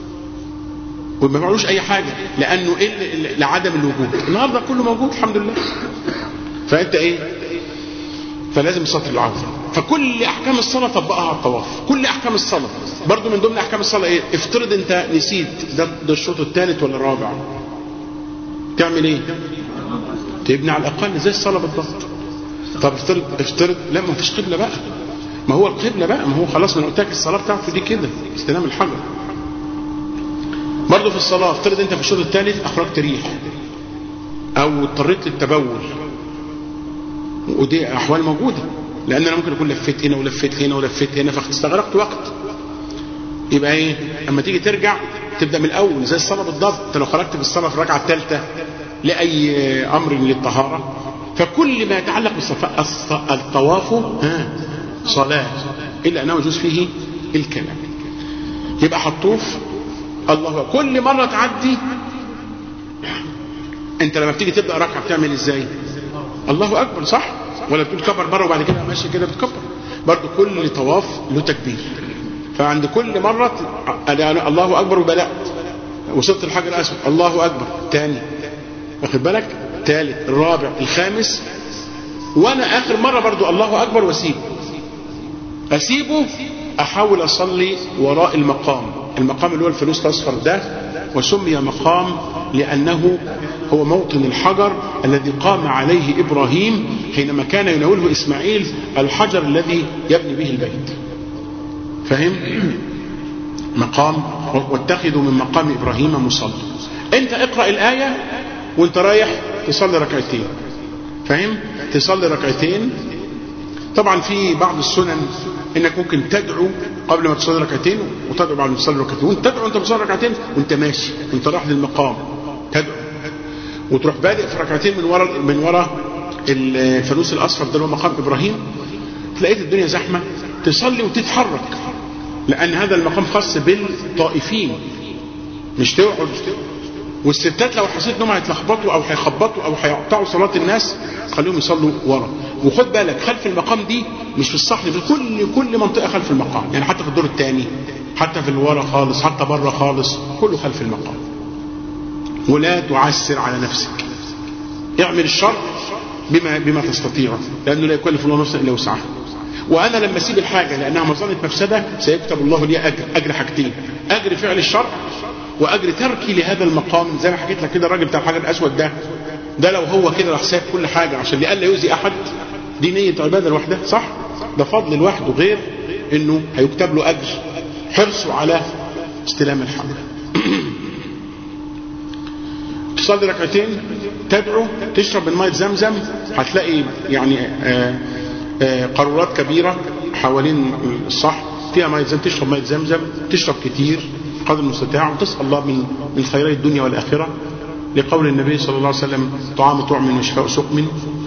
وما معلوش اي حاجه لانه ايه لعدم الوجود النهارده كله موجود الحمد لله فانت ايه فلازم ستر العوره فكل احكام الصلاه طبقها على الطواف كل احكام الصلاه برضو من ضمن احكام الصلاه ايه افترض انت نسيت ده ده الشوط الثالث ولا الرابع تعمل ايه تبني على الاقل زي الصلاه بالضبط طب افترض افترض لا ما فيش قبله بقى ما هو القبله بقى ما هو خلاص من قلت لك الصلاه بتاعته دي كده استلام الحجر برضه في الصلاه افترض انت في الشوط الثالث اخرجت ريح او اضطريت للتبول ودي احوال موجوده لان انا ممكن اكون لفيت هنا ولفيت هنا ولفيت هنا فاستغرقت وقت يبقى ايه اما تيجي ترجع تبدا من الاول زي الصلاه بالضبط انت لو خرجت في الصلاه في الركعه الثالثه لاي امر للطهاره فكل ما يتعلق بالطواف ها صلاه الا انه يجوز فيه الكلام يبقى هتطوف الله كل مره تعدي انت لما بتيجي تبدا ركعه بتعمل ازاي الله اكبر صح ولا بتقول كبر مره وبعد كده ماشي كده بتكبر برضو كل طواف له تكبير فعند كل مرة يعني الله أكبر وبدأت وصلت الحجر الأسود الله أكبر تاني واخد بالك ثالث الرابع الخامس وأنا آخر مرة برضو الله أكبر وأسيبه أسيبه أحاول أصلي وراء المقام المقام اللي هو الفلوس الأصفر ده وسمي مقام لأنه هو موطن الحجر الذي قام عليه إبراهيم حينما كان يناوله إسماعيل الحجر الذي يبني به البيت فهم مقام واتخذوا من مقام إبراهيم مصلى أنت اقرأ الآية وانت رايح تصلي ركعتين فهم تصلي ركعتين طبعا في بعض السنن انك ممكن تدعو قبل ما تصلي ركعتين وتدعو بعد ما تصلي ركعتين وانت تدعو انت بتصلي ركعتين وانت ماشي وانت رايح للمقام تدعو وتروح بادئ في ركعتين من ورا من ورا الفانوس الاصفر ده اللي هو مقام ابراهيم تلاقيت الدنيا زحمه تصلي وتتحرك لأن هذا المقام خاص بالطائفين مش تقعد والستات لو حسيت انهم هيتلخبطوا او هيخبطوا او هيقطعوا صلاه الناس خليهم يصلوا ورا وخد بالك خلف المقام دي مش في الصحن في كل كل منطقه خلف المقام يعني حتى في الدور الثاني حتى في الورا خالص حتى بره خالص كله خلف المقام ولا تعسر على نفسك اعمل الشر بما بما تستطيع لانه لا يكلف الله نفسا الا وسعها وانا لما اسيب الحاجه لانها مظنه مفسده سيكتب الله لي اجر اجر حاجتين اجر فعل الشر واجر تركي لهذا المقام زي ما حكيت لك كده الراجل بتاع الحجر الاسود ده ده لو هو كده راح ساب كل حاجه عشان لئلا يؤذي احد دي نيه عباده لوحدها صح ده فضل لوحده غير انه هيكتب له اجر حرصه على استلام الحق تصلي ركعتين تدعو تشرب من ميه زمزم هتلاقي يعني آآ آآ قارورات كبيره حوالين الصح فيها ميه زمزم تشرب ميه زمزم تشرب كتير قدر المستطاع وتسال الله من من خيري الدنيا والاخره لقول النبي صلى الله عليه وسلم طعام طعم وشفاء سقم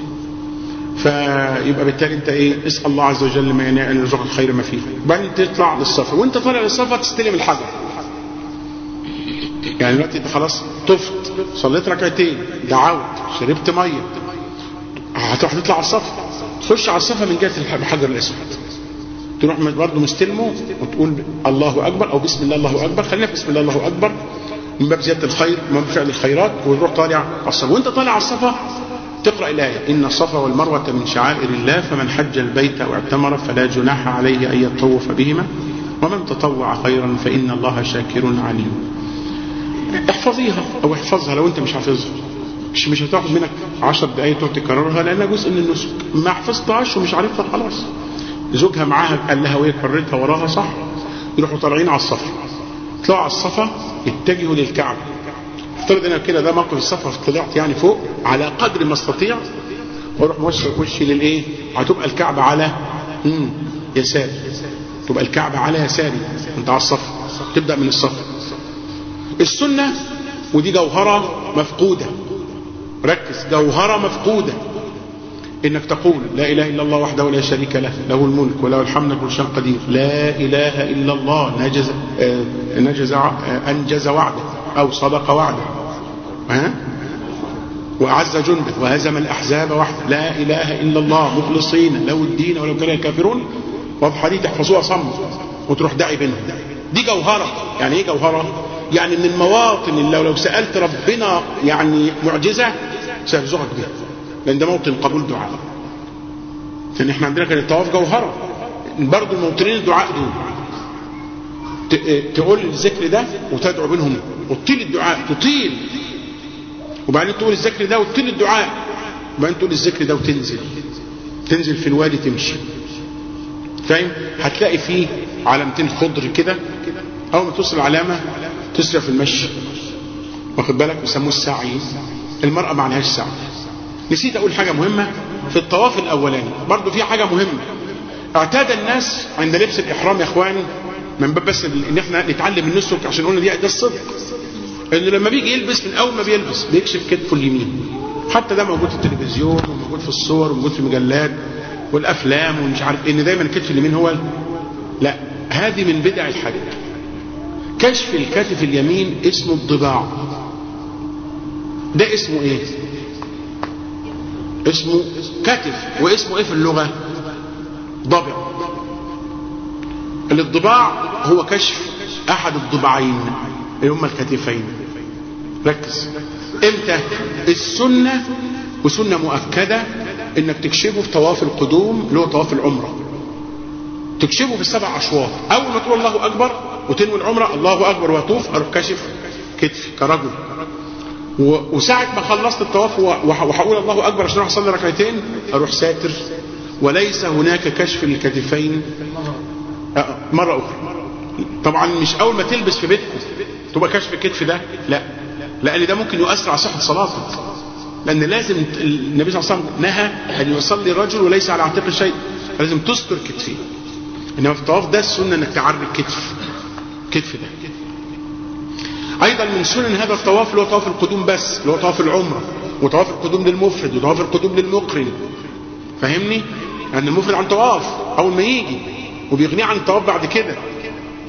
فيبقى بالتالي انت ايه اسال الله عز وجل ما ان يرزقك خير ما فيه وبعدين تطلع للصفا وانت طالع للصفا تستلم الحجر يعني دلوقتي انت خلاص طفت صليت ركعتين دعوت شربت ميه هتروح تطلع على الصفا تخش على الصفا من جهه الحجر الاسود تروح برضه مستلمه وتقول الله اكبر او بسم الله الله اكبر خلينا في بسم الله الله اكبر من باب زياده الخير من باب فعل الخيرات وتروح طالع على الصفا وانت طالع على الصفا تقرا الايه ان الصفا والمروه من شعائر الله فمن حج البيت او اعتمر فلا جناح عليه ان يطوف بهما ومن تطوع خيرا فان الله شاكر عليم احفظيها او احفظها لو انت مش حافظها مش مش هتاخد منك 10 دقايق تقعد تكررها لانها جزء من النسك ما حفظتهاش ومش عارفها خلاص زوجها معاها قال لها وهي كررتها وراها صح يروحوا طالعين على الصفا طلعوا على الصفا يتجهوا للكعبه افترض انا كده ده موقف الصفا طلعت يعني فوق على قدر ما استطيع واروح موشي وشي للايه هتبقى الكعبه على امم يساري تبقى الكعبه على يساري انت على الصفا تبدا من الصفا السنه ودي جوهره مفقوده ركز جوهره مفقوده انك تقول لا اله الا الله وحده لا شريك له له الملك وله الحمد كل شيء قدير لا اله الا الله نجز آه نجز آه انجز وعده او صدق وعده ها واعز جنده وهزم الاحزاب وحده لا اله الا الله مخلصين له الدين ولو كره الكافرون واضحه دي تحفظوها صم وتروح داعي بينهم دي جوهره يعني ايه جوهره يعني من المواطن اللي لو, لو سالت ربنا يعني معجزه سيرزقك بها لان ده موطن قبول دعاء لان احنا عندنا كان الطواف جوهره برضه الموطنين الدعاء دول تقول الذكر ده وتدعو بينهم وتطيل الدعاء تطيل وبعدين تقول الذكر ده وتطيل الدعاء وبعدين تقول الذكر ده وتنزل تنزل في الوادي تمشي فاهم هتلاقي فيه علامتين خضر كده اول ما توصل العلامه تسرع في المشي واخد بالك بيسموه السعي المرأة ما عليهاش سعي نسيت اقول حاجة مهمة في الطواف الاولاني برضو في حاجة مهمة اعتاد الناس عند لبس الاحرام يا اخواني من باب بس ان احنا نتعلم النسك عشان قلنا دي ده الصدق انه لما بيجي يلبس من اول ما بيلبس بيكشف كتفه اليمين حتى ده موجود في التلفزيون وموجود في الصور وموجود في المجلات والافلام ومش عارف ان دايما الكتف اليمين هو لا هذه من بدع الحج كشف الكتف اليمين اسمه الضباع ده اسمه ايه اسمه كتف واسمه ايه في اللغة ضبع الضباع هو كشف احد الضبعين اللي هما الكتفين ركز امتى السنة وسنة مؤكدة انك تكشفه في طواف القدوم اللي هو طواف العمرة تكشفه في السبع اشواط اول ما تقول الله اكبر وتنوي العمرة الله اكبر وطوف اروح كاشف كتفي كرجل وساعة ما خلصت الطواف وهقول الله أكبر عشان أروح أصلي ركعتين أروح ساتر وليس هناك كشف للكتفين مرة أخرى طبعا مش أول ما تلبس في بيتكم تبقى كشف الكتف ده لا لأن ده ممكن يؤثر على صحة صلاتك لأن لازم النبي صلى الله عليه وسلم نهى أن يصلي الرجل وليس على عاتقه شيء لازم تستر كتفيه إنما في الطواف ده السنة إنك تعري الكتف كتف ده ايضا من سنن هذا الطواف اللي هو طواف القدوم بس اللي هو طواف العمره وطواف القدوم للمفرد وطواف القدوم للمقرن فاهمني ان المفرد عن طواف اول ما يجي وبيغنيه عن الطواف بعد كده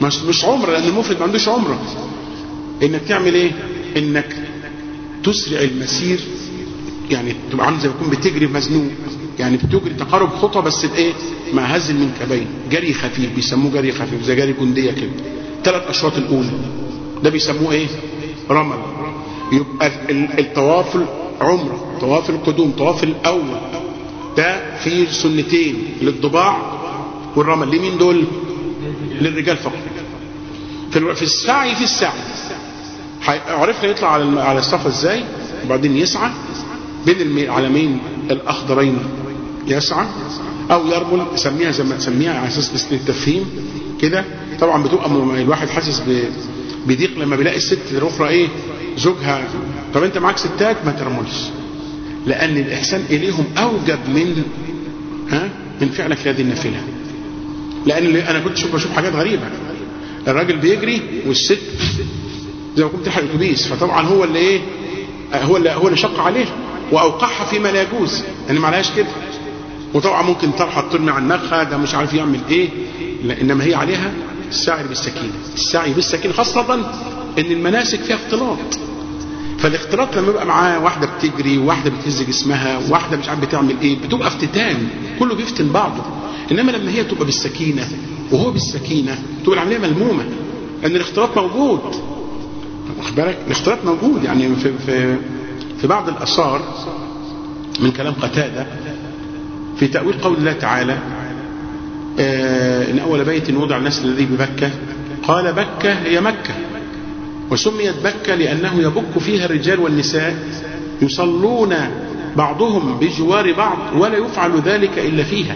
مش مش عمره لان المفرد ما عندوش عمره انك تعمل ايه انك تسرع المسير يعني تبقى عامل زي ما تكون بتجري مزنوق يعني بتجري تقارب خطى بس بايه مع هز المنكبين جري خفيف بيسموه جري خفيف زي جري جنديه كده ثلاث اشواط الاولى ده بيسموه ايه رمل يبقى الطواف العمره طواف القدوم طواف الاول ده فيه سنتين للضباع والرمل لمين دول للرجال فقط في السعي في السعي عرفنا يطلع على على الصفا ازاي وبعدين يسعى بين العلمين الاخضرين يسعى او يرمل سميها زي ما تسميها على اساس التفهيم كده طبعا بتبقى الواحد حاسس بضيق لما بيلاقي الست الاخرى ايه زوجها طب انت معاك ستات ما ترملش لان الاحسان اليهم اوجب من ها من فعلك لهذه النافله لان انا كنت شوف بشوف حاجات غريبه الراجل بيجري والست زي ما كنت تحت الاتوبيس فطبعا هو اللي ايه هو اللي هو اللي شق عليه واوقعها فيما لا يجوز ان يعني ما عليهاش كده وطبعا ممكن طرحه ترمي على النخه ده مش عارف يعمل ايه لا انما هي عليها السعي بالسكينه السعي بالسكينه خاصه ان المناسك فيها اختلاط فالاختلاط لما يبقى معاه واحده بتجري وواحده بتهز جسمها وواحده مش عارف بتعمل ايه بتبقى افتتان كله بيفتن بعضه انما لما هي تبقى بالسكينه وهو بالسكينه تبقى العمليه ملمومه لان الاختلاط موجود واخد بالك الاختلاط موجود يعني في في في بعض الاثار من كلام قتاده في تاويل قول الله تعالى آه ان اول بيت وضع الناس الذي ببكه قال بكه هي مكه وسميت بكه لانه يبك فيها الرجال والنساء يصلون بعضهم بجوار بعض ولا يفعل ذلك الا فيها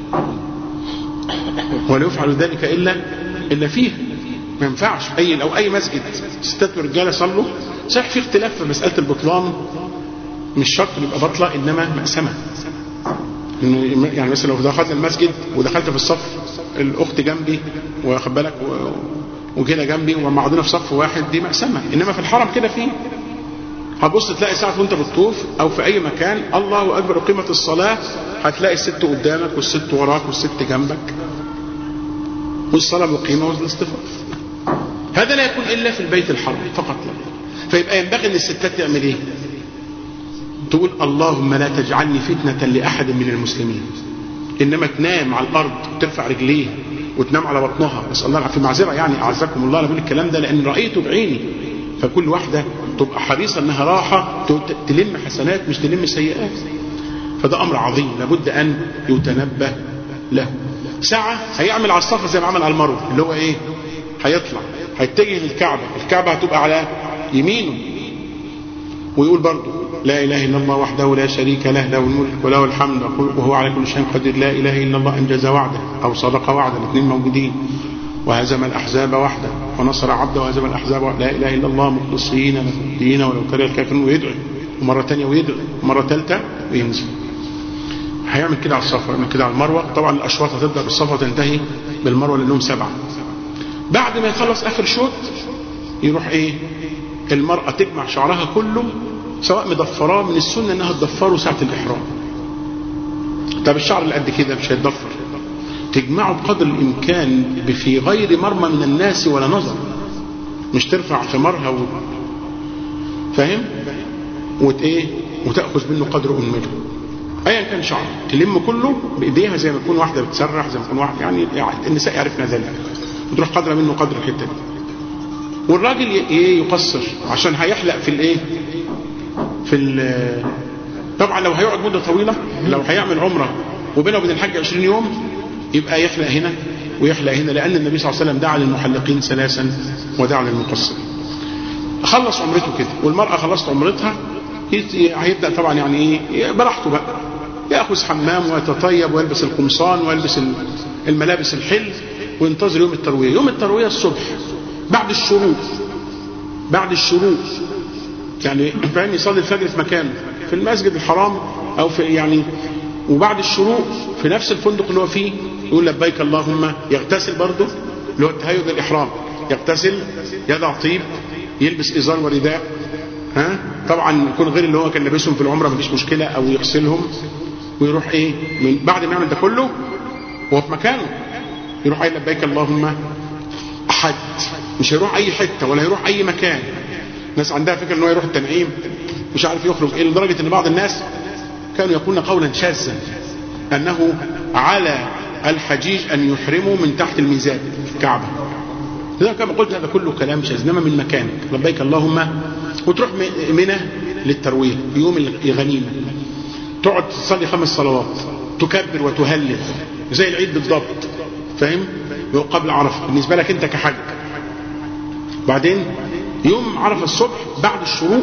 ولا يفعل ذلك الا الا فيها ما ينفعش اي او اي مسجد ستات ورجاله صلوا صحيح في اختلاف في مساله البطلان مش شرط يبقى بطله انما مقسمه يعني مثلا لو دخلت المسجد ودخلت في الصف الاخت جنبي واخد بالك وكده جنبي ومعضنا في صف واحد دي مقسمه انما في الحرم كده فيه هتبص تلاقي ساعة وانت بتطوف او في اي مكان الله اكبر قيمة الصلاة هتلاقي الست قدامك والست وراك والست جنبك والصلاة مقيمة والاصطفاف هذا لا يكون الا في البيت الحرام فقط لا فيبقى ينبغي ان الستات تعمل ايه تقول اللهم لا تجعلني فتنة لأحد من المسلمين إنما تنام على الأرض وترفع رجليه وتنام على بطنها نسأل الله العافية معذرة يعني أعزكم الله أنا بقول الكلام ده لأن رأيته بعيني فكل واحدة تبقى حريصة إنها راحة تلم حسنات مش تلم سيئات فده أمر عظيم لابد أن يتنبه له ساعة هيعمل على الصفا زي ما عمل على المروة اللي هو إيه هيطلع هيتجه للكعبة الكعبة هتبقى على يمينه ويقول برضه لا إله إلا الله وحده لا شريك له له الملك وله الحمد وهو على كل شيء قدير لا إله إلا الله أنجز وعده أو صدق وعده الاثنين موجودين وهزم الأحزاب وحده ونصر عبده وهزم الأحزاب وحده لا إله إلا الله مخلصين له الدين ولو كره الكافرون ويدعي ومرة ثانية ويدعي ومرة ثالثة وينزل هيعمل كده على الصفا يعمل كده على المروة طبعا الأشواط هتبدأ بالصفا وتنتهي بالمروة لأنهم سبعة بعد ما يخلص آخر شوط يروح إيه المرأة تجمع شعرها كله سواء مضفراه من السنة انها تضفره ساعة الاحرام طب الشعر اللي قد كده مش هيتضفر تجمعه بقدر الامكان في غير مرمى من الناس ولا نظر مش ترفع خمارها و... فاهم وت ايه وتاخذ منه قدر انمله ايا كان شعر تلم كله بايديها زي ما تكون واحده بتسرح زي ما تكون واحده يعني, يعني النساء يعرفن ذلك وتروح قدر منه قدر الحته دي والراجل ايه يقصر عشان هيحلق في الايه في طبعا لو هيقعد مده طويله لو هيعمل عمره وبينه وبين الحج 20 يوم يبقى يحلق هنا ويحلق هنا لان النبي صلى الله عليه وسلم دعا للمحلقين ثلاثا ودعا للمقصرين. خلص عمرته كده والمراه خلصت عمرتها هيبدا طبعا يعني ايه براحته بقى ياخذ حمام ويتطيب ويلبس القمصان ويلبس الملابس الحل وينتظر يوم الترويه، يوم الترويه الصبح بعد الشروق بعد الشروق يعني فاهم يصلي الفجر في مكانه في المسجد الحرام او في يعني وبعد الشروق في نفس الفندق اللي هو فيه يقول لبيك اللهم يغتسل برضه اللي هو التهيؤ الاحرام يغتسل يضع طيب يلبس ازار ورداء ها طبعا يكون غير اللي هو كان لابسهم في العمره مفيش مشكله او يغسلهم ويروح ايه من بعد ما يعمل ده كله وهو في مكانه يروح قايل لبيك اللهم حد مش هيروح اي حته ولا هيروح اي مكان ناس عندها فكره ان هو يروح التنعيم مش عارف يخرج ايه لدرجه ان بعض الناس كانوا يقولون قولا شاذا انه على الحجيج ان يحرموا من تحت الميزان في الكعبه إذا كما قلت هذا كله كلام شاذ إنما من مكانك لبيك اللهم وتروح منى للتروية يوم الغنيمة تقعد تصلي خمس صلوات تكبر وتهلل زي العيد بالضبط فاهم قبل عرفة بالنسبة لك أنت كحج بعدين يوم عرفة الصبح بعد الشروق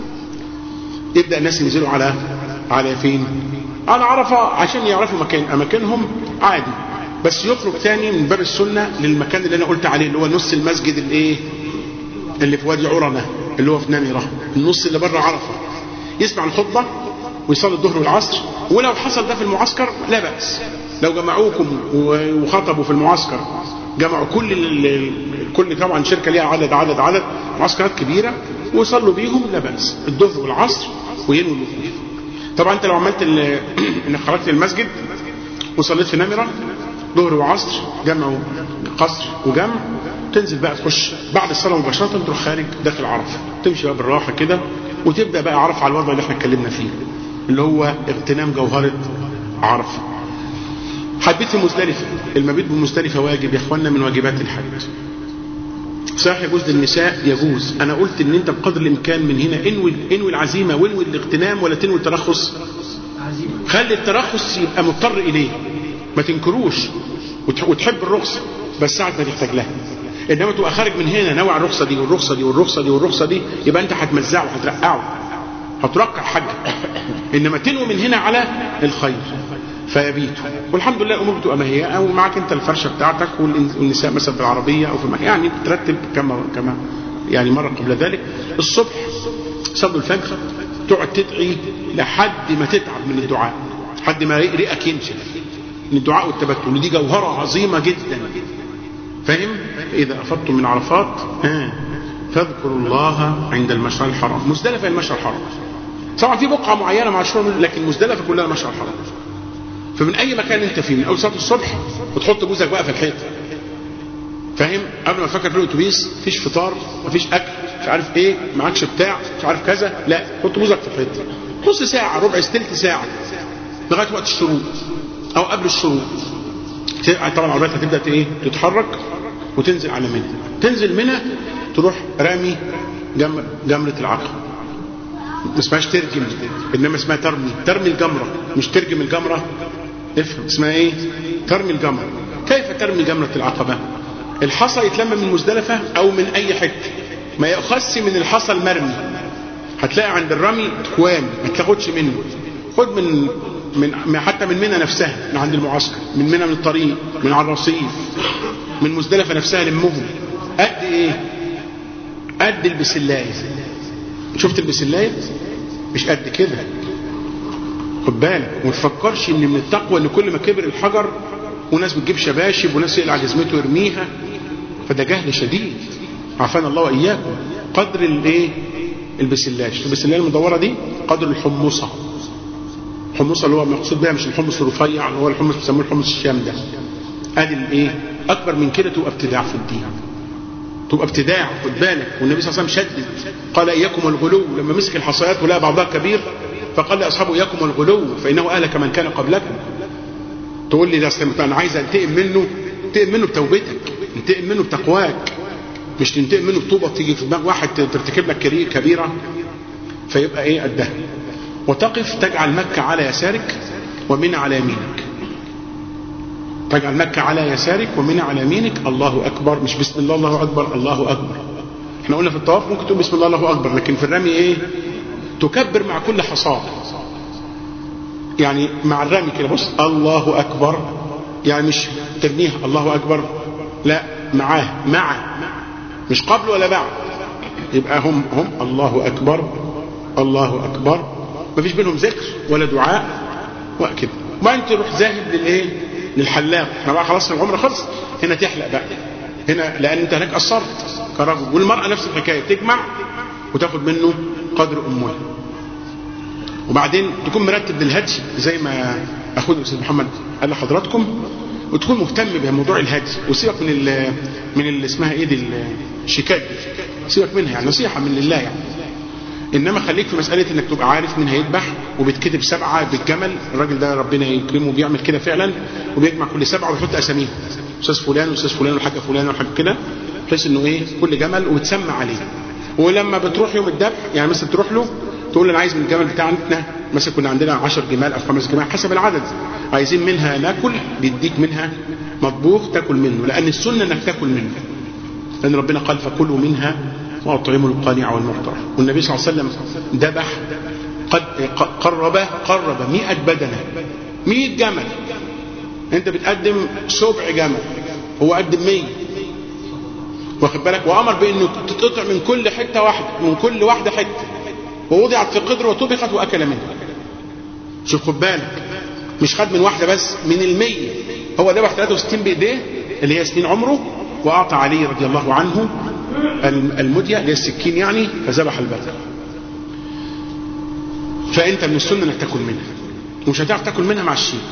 يبدأ الناس ينزلوا على على فين على عرفة عشان يعرفوا مكان أماكنهم عادي بس يخرج تاني من باب السنة للمكان اللي أنا قلت عليه اللي هو نص المسجد الإيه اللي في وادي عرنة اللي هو في نمرة النص اللي بره عرفة يسمع الخطبة ويصلي الظهر والعصر ولو حصل ده في المعسكر لا بأس لو جمعوكم وخطبوا في المعسكر جمعوا كل كل طبعا شركة ليها عدد عدد عدد معسكرات كبيرة وصلوا بيهم لا بأس الظهر والعصر وينووا الوقوف طبعا انت لو عملت انك خرجت المسجد وصليت في نمرة ظهر وعصر جمع قصر وجمع تنزل بقى تخش بعد الصلاة مباشرة تروح خارج داخل عرفة تمشي بقى بالراحة كده وتبدأ بقى عرفة على الوضع اللي احنا اتكلمنا فيه اللي هو اغتنام جوهرة عرفة حبيت في مزدلفة المبيت بمزدلفة واجب يا اخوانا من واجبات الحج صحيح يجوز للنساء يجوز انا قلت ان انت بقدر الامكان من هنا انوي انوي العزيمه وانوي الاغتنام ولا تنوي الترخص خلي الترخص يبقى مضطر اليه ما تنكروش وتحب الرخصه بس ساعه ما تحتاج لها انما تبقى خارج من هنا نوع الرخصه دي والرخصه دي والرخصه دي والرخصه دي يبقى انت هتمزعه هترقعه هترقع حاجه انما تنوي من هنا على الخير فيبيتوا والحمد لله الامور بتبقى مهيئه او معاك انت الفرشه بتاعتك والنساء مثلا في العربيه او في المكان يعني ترتب كما كما يعني مره قبل ذلك الصبح صلوا الفجر تقعد تدعي لحد ما تتعب من الدعاء لحد ما رئك ينشف من الدعاء والتبتل ودي جوهره عظيمه جدا فاهم اذا افضتم من عرفات ها فاذكروا الله عند المشعر الحرام مزدلفه المشعر الحرام طبعا في بقعه معينه مشهوره لكن مزدلفه كلها مشعر الحرام فمن اي مكان انت فيه من اول صلاه الصبح وتحط بوزك بقى في الحيط فاهم قبل ما تفكر في الاتوبيس مفيش فطار مفيش اكل مش عارف ايه معكش بتاع مش عارف كذا لا حط بوزك في الحيط نص ساعه ربع تلت ساعه لغايه وقت الشروق او قبل الشروق طبعا العربيات هتبدا ايه تتحرك وتنزل على منى تنزل منى تروح رامي جمر جمره العقبه ما اسمهاش ترجم انما اسمها ترمي ترمي الجمره مش ترجم الجمره افهم اسمها ايه ترمي الجمره كيف ترمي جمره العقبه الحصى يتلم من مزدلفه او من اي حته ما يؤخذش من الحصى المرمي هتلاقي عند الرمي كوام ما تاخدش منه خد من من حتى من منى نفسها من عند المعسكر من منى من الطريق من على الرصيف من مزدلفه نفسها لمهم قد ايه قد البسلايه شفت البسلايه مش قد كده خد بالك وما تفكرش ان من التقوى ان كل ما كبر الحجر وناس بتجيب شباشب وناس يقلع جزمته ويرميها فده جهل شديد عافانا الله واياكم قدر الايه البسلاش البسلايه المدوره دي قدر الحمصه الحمصه اللي هو مقصود بها مش الحمص الرفيع اللي هو الحمص بيسموه الحمص الشام ده ادي الايه اكبر من كده تبقى ابتداع في الدين تبقى ابتداع خد بالك والنبي صلى الله عليه وسلم شدد قال اياكم الغلو لما مسك الحصيات ولقى بعضها كبير فقال لاصحابه اياكم الغلو فانه اهلك من كان قبلكم تقول لي ده انا عايز انتقم منه انتقم منه بتوبتك انتقم منه بتقواك مش تنتقم منه بطوبه تيجي في دماغ واحد ترتكب لك كبيره فيبقى ايه قدها وتقف تجعل مكه على يسارك ومن على يمينك تجعل مكة على يسارك ومن على يمينك الله أكبر مش بسم الله الله أكبر الله أكبر احنا قلنا في الطواف ممكن تقول بسم الله الله أكبر لكن في الرمي إيه تكبر مع كل حصاة يعني مع الرمي كده بص الله أكبر يعني مش ترميها الله أكبر لا معاه مع مش قبل ولا بعد يبقى هم هم الله أكبر الله أكبر ما فيش بينهم ذكر ولا دعاء وكده وبعدين تروح ذاهب للايه للحلاق احنا بقى خلاص العمره خلص هنا تحلق بقى هنا لان انت هناك قصرت كرجل والمراه نفس الحكايه تجمع وتاخد منه قدر امها وبعدين تكون مرتب للهدي زي ما اخونا الاستاذ محمد قال لحضراتكم وتكون مهتم بموضوع الهدي وسيبك من ال من اللي اسمها ايه دي الشيكات سيبك منها يعني نصيحه من الله يعني انما خليك في مساله انك تبقى عارف مين هيذبح وبتكتب سبعه بالجمل الراجل ده ربنا يكرمه بيعمل كده فعلا وبيجمع كل سبعه ويحط اساميهم استاذ فلان واستاذ فلان والحاجه فلان والحاجه كده بحيث انه ايه كل جمل وتسمى عليه ولما بتروح يوم الذبح يعني مثلا تروح له تقول له انا عايز من الجمل بتاعنا مثلا كنا عندنا 10 جمال او خمس جمال حسب العدد عايزين منها ناكل بيديك منها مطبوخ تاكل منه لان السنه انك تاكل منه لان ربنا قال فكلوا منها واطعموا القانع والمعتر والنبي صلى الله عليه وسلم ذبح قد قرب قرب 100 بدنه 100 جمل انت بتقدم سبع جمل هو قدم 100 واخد بالك وامر بانه تتقطع من كل حته واحده من كل واحده حته ووضعت في قدر وطبخت واكل منها شوف خد بالك مش خد من واحده بس من المية هو ذبح 63 بايديه اللي هي سنين عمره واعطى علي رضي الله عنه المديه اللي هي السكين يعني فذبح البقره فانت من السنه انك تاكل منها ومش هتعرف تاكل منها مع الشيك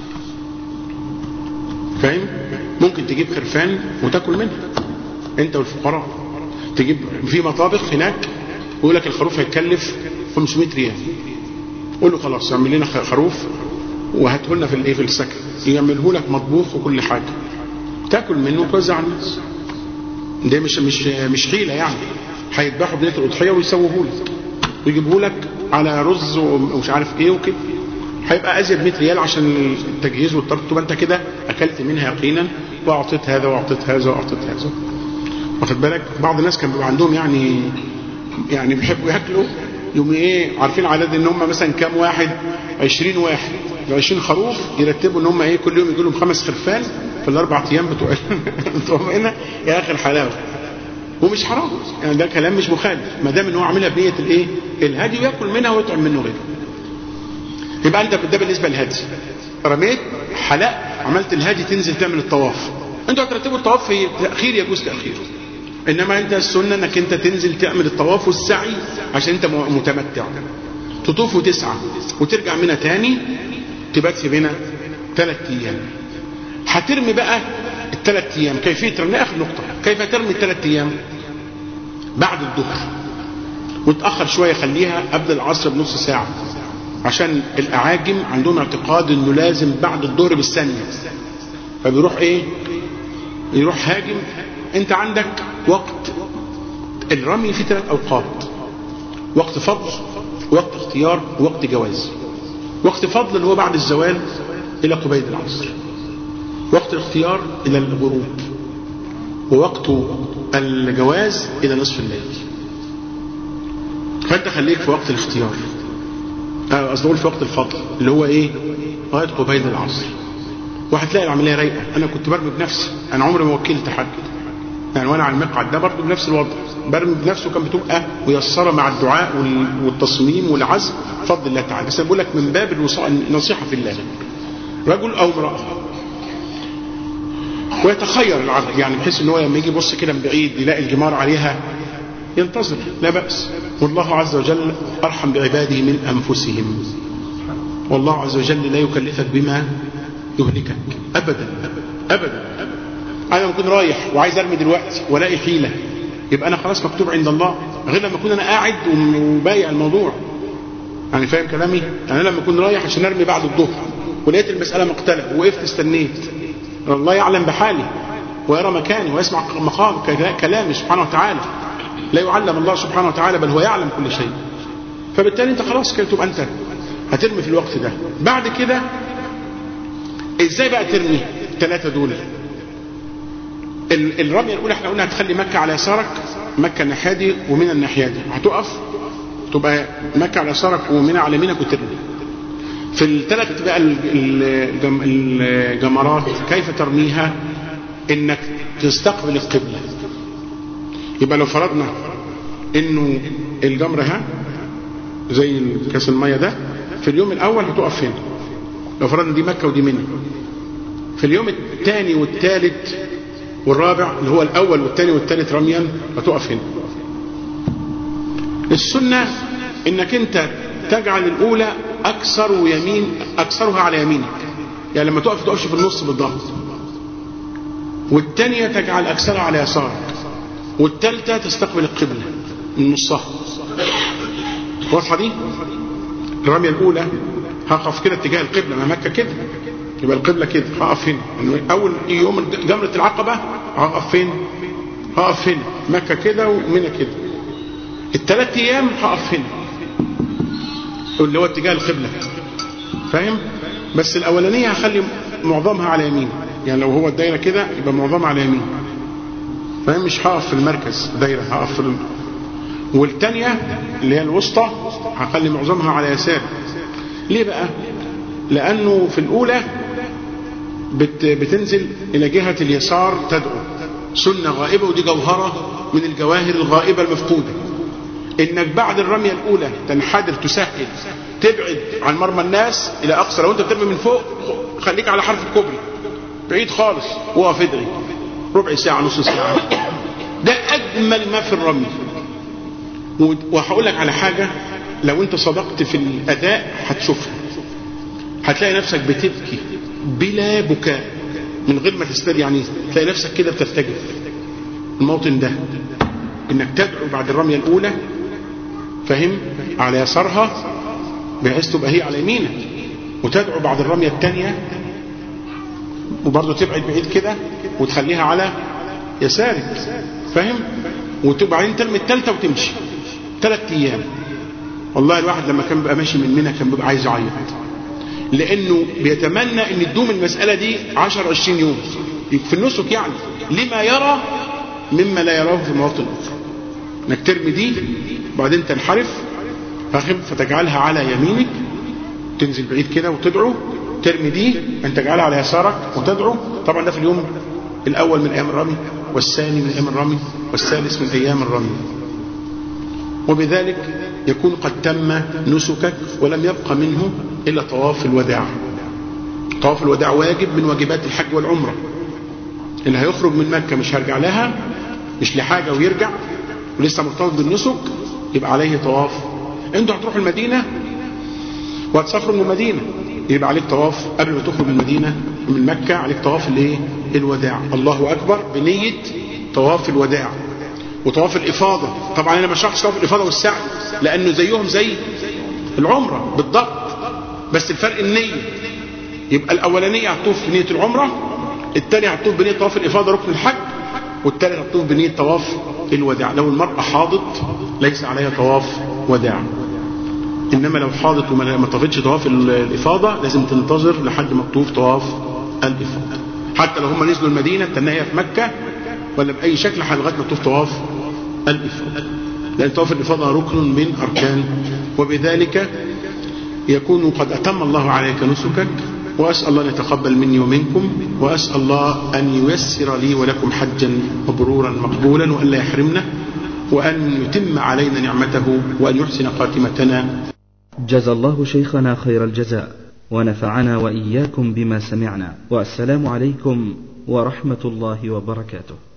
فاهم ممكن تجيب خرفان وتاكل منها انت والفقراء تجيب في مطابخ هناك يقول لك الخروف هيتكلف 500 ريال قول له خلاص اعمل لنا خروف وهاته لنا في الايه في السكن يعمله لك مطبوخ وكل حاجه تاكل منه وتوزع على الناس ده مش مش مش حيله يعني هيذبحوا بنيه الاضحيه ويسووه لك ويجيبه لك على رز ومش عارف ايه وكده هيبقى ازيد 100 ريال عشان التجهيز والطبخ تبقى انت كده اكلت منها يقينا واعطيت هذا واعطيت هذا واعطيت هذا واخد بالك بعض الناس كان بيبقى عندهم يعني يعني بيحبوا ياكلوا يوم ايه عارفين عدد ان هم مثلا كام واحد 20 واحد لو 20 خروف يرتبوا ان هم ايه كل يوم يجي لهم خمس خرفان في الاربع ايام بتوع بتوع هنا يا اخي الحلاوه ومش حرام يعني ده كلام مش مخالف ما دام ان هو عاملها بنيه الايه الهدي وياكل منها ويطعم منه غيره يبقى انت ده بالنسبه للهدي رميت حلق عملت الهدي تنزل تعمل الطواف انتوا هترتبوا الطواف في تاخير يجوز تاخيره انما انت السنه انك انت تنزل تعمل الطواف والسعي عشان انت متمتع تطوف وتسعى وترجع منها تاني تبات في بينا ثلاث ايام هترمي بقى الثلاث ايام كيفيه ترمي اخر نقطه كيف ترمي الثلاث ايام بعد الظهر وتاخر شويه خليها قبل العصر بنص ساعه عشان الاعاجم عندهم اعتقاد انه لازم بعد الظهر بالثانيه فبيروح ايه يروح هاجم انت عندك وقت الرمي في ثلاث اوقات وقت فضل وقت اختيار ووقت جواز وقت فضل اللي هو بعد الزوال الى قبيل العصر وقت الاختيار الى الغروب ووقت الجواز الى نصف الليل فانت خليك في وقت الاختيار قصدي اقول في وقت الفضل اللي هو ايه لغايه قبيل العصر وهتلاقي العمليه رايقه انا كنت برمي بنفسي انا عمري ما وكلت حد يعني وانا على المقعد ده برضه بنفس الوضع برمي بنفسه كان بتبقى ميسره مع الدعاء والتصميم والعزم بفضل الله تعالى بس انا بقول لك من باب النصيحه في الله رجل او امراه ويتخير العبد يعني بحيث ان هو لما يجي يبص كده من بعيد يلاقي الجمار عليها ينتظر لا بأس والله عز وجل أرحم بعباده من أنفسهم والله عز وجل لا يكلفك بما يهلكك أبدا أبدا أنا لما أكون رايح وعايز أرمي دلوقتي ولاقي حيلة يبقى أنا خلاص مكتوب عند الله غير لما أكون أنا قاعد وبايع الموضوع يعني فاهم كلامي؟ يعني أنا لما أكون رايح عشان أرمي بعد الظهر ولقيت المسألة مقتلة ووقفت استنيت الله يعلم بحالي ويرى مكاني ويسمع مقام كلامي سبحانه وتعالى لا يعلم الله سبحانه وتعالى بل هو يعلم كل شيء فبالتالي انت خلاص كده تبقى انت هترمي في الوقت ده بعد كده ازاي بقى ترمي الثلاثه دول الرميه الاولى احنا قلنا هتخلي مكه على يسارك مكه الناحيه دي ومنى الناحيه دي هتقف تبقى مكه على يسارك ومنى على يمينك وترمي في الثلاث بقى الجمرات كيف ترميها انك تستقبل القبله يبقى لو فرضنا انه الجمره ها زي كاس الميه ده في اليوم الاول هتقف هنا لو فرضنا دي مكه ودي منى في اليوم الثاني والثالث والرابع اللي هو الاول والثاني والثالث رميا هتقف هنا السنه انك انت تجعل الاولى اكثر يمين اكثرها على يمينك يعني لما تقف تقفش في النص بالضبط والتانية تجعل أكثرها على يسارك والتالتة تستقبل القبلة من نصها واضحة دي الرمية الأولى هقف كده اتجاه القبلة ما مكة كده يبقى القبلة كده هقف هنا يعني أول يوم جمرة العقبة هقف فين هقف هنا مكة كده ومنى كده الثلاث أيام هقف هنا اللي هو اتجاه القبلة فاهم بس الأولانية هخلي معظمها على يمين يعني لو هو الدايرة كده يبقى معظمها على يمين فاهم مش هقف في المركز دايرة هقف في ال... والتانية اللي هي الوسطى هخلي معظمها على يسار ليه بقى لأنه في الأولى بت... بتنزل إلى جهة اليسار تدعو سنة غائبة ودي جوهرة من الجواهر الغائبة المفقودة إنك بعد الرمية الأولى تنحدر تسهل تبعد عن مرمى الناس إلى أقصى لو أنت بترمي من فوق خليك على حرف الكوبري بعيد خالص وقف ادعي ربع ساعة نص ساعة ده أجمل ما في الرمي وهقول لك على حاجة لو أنت صدقت في الأداء هتشوفها هتلاقي نفسك بتبكي بلا بكاء من غير ما تستدعي يعني تلاقي نفسك كده بترتجف الموطن ده انك تدعو بعد الرمية الاولى فهم على يسارها بحيث تبقى هي على يمينك وتدعو بعد الرمية الثانية وبرضه تبعد بعيد كده وتخليها على يسارك فاهم وبعدين ترمي الثالثة وتمشي ثلاث ايام والله الواحد لما كان بيبقى ماشي من منى كان بيبقى عايز يعيط لانه بيتمنى ان تدوم المسألة دي 10 20 يوم في النسك يعني لما يرى مما لا يراه في مواطن اخرى انك ترمي دي وبعدين تنحرف فاهم فتجعلها على يمينك تنزل بعيد كده وتدعو ترمي دي ان تجعلها على يسارك وتدعو طبعا ده في اليوم الاول من ايام الرمي والثاني من ايام الرمي والثالث من ايام الرمي وبذلك يكون قد تم نسكك ولم يبق منه الا طواف الوداع طواف الوداع واجب من واجبات الحج والعمره اللي هيخرج من مكة مش هرجع لها مش لحاجة ويرجع ولسه مرتبط بالنسك يبقى عليه طواف انتوا هتروحوا المدينة وهتسافروا من المدينة يبقى عليك طواف قبل ما تخرج من المدينة من مكة عليك طواف الايه الوداع الله أكبر بنية طواف الوداع وطواف الإفاضة طبعا أنا ما شرحتش طواف الإفاضة والسعي لأنه زيهم زي العمرة بالضبط بس الفرق النية يبقى الأولانية هتطوف بنية العمرة الثاني هتطوف بنية طواف الإفاضة ركن الحج والثالث هتطوف بنية طواف الوداع لو المرأة حاضت ليس عليها طواف وداع إنما لو حاضت وما طافتش طواف الإفاضة لازم تنتظر لحد ما تطوف طواف الإفاضة حتى لو هم نزلوا المدينة تنهي في مكة ولا بأي شكل لغاية ما تطوف طواف الإفاضة لأن طواف الإفاضة ركن من أركان وبذلك يكون قد أتم الله عليك نسكك وأسأل الله أن يتقبل مني ومنكم وأسأل الله أن ييسر لي ولكم حجا مبرورا مقبولا وأن لا يحرمنا وأن يتم علينا نعمته وأن يحسن خاتمتنا جزى الله شيخنا خير الجزاء ونفعنا وإياكم بما سمعنا والسلام عليكم ورحمة الله وبركاته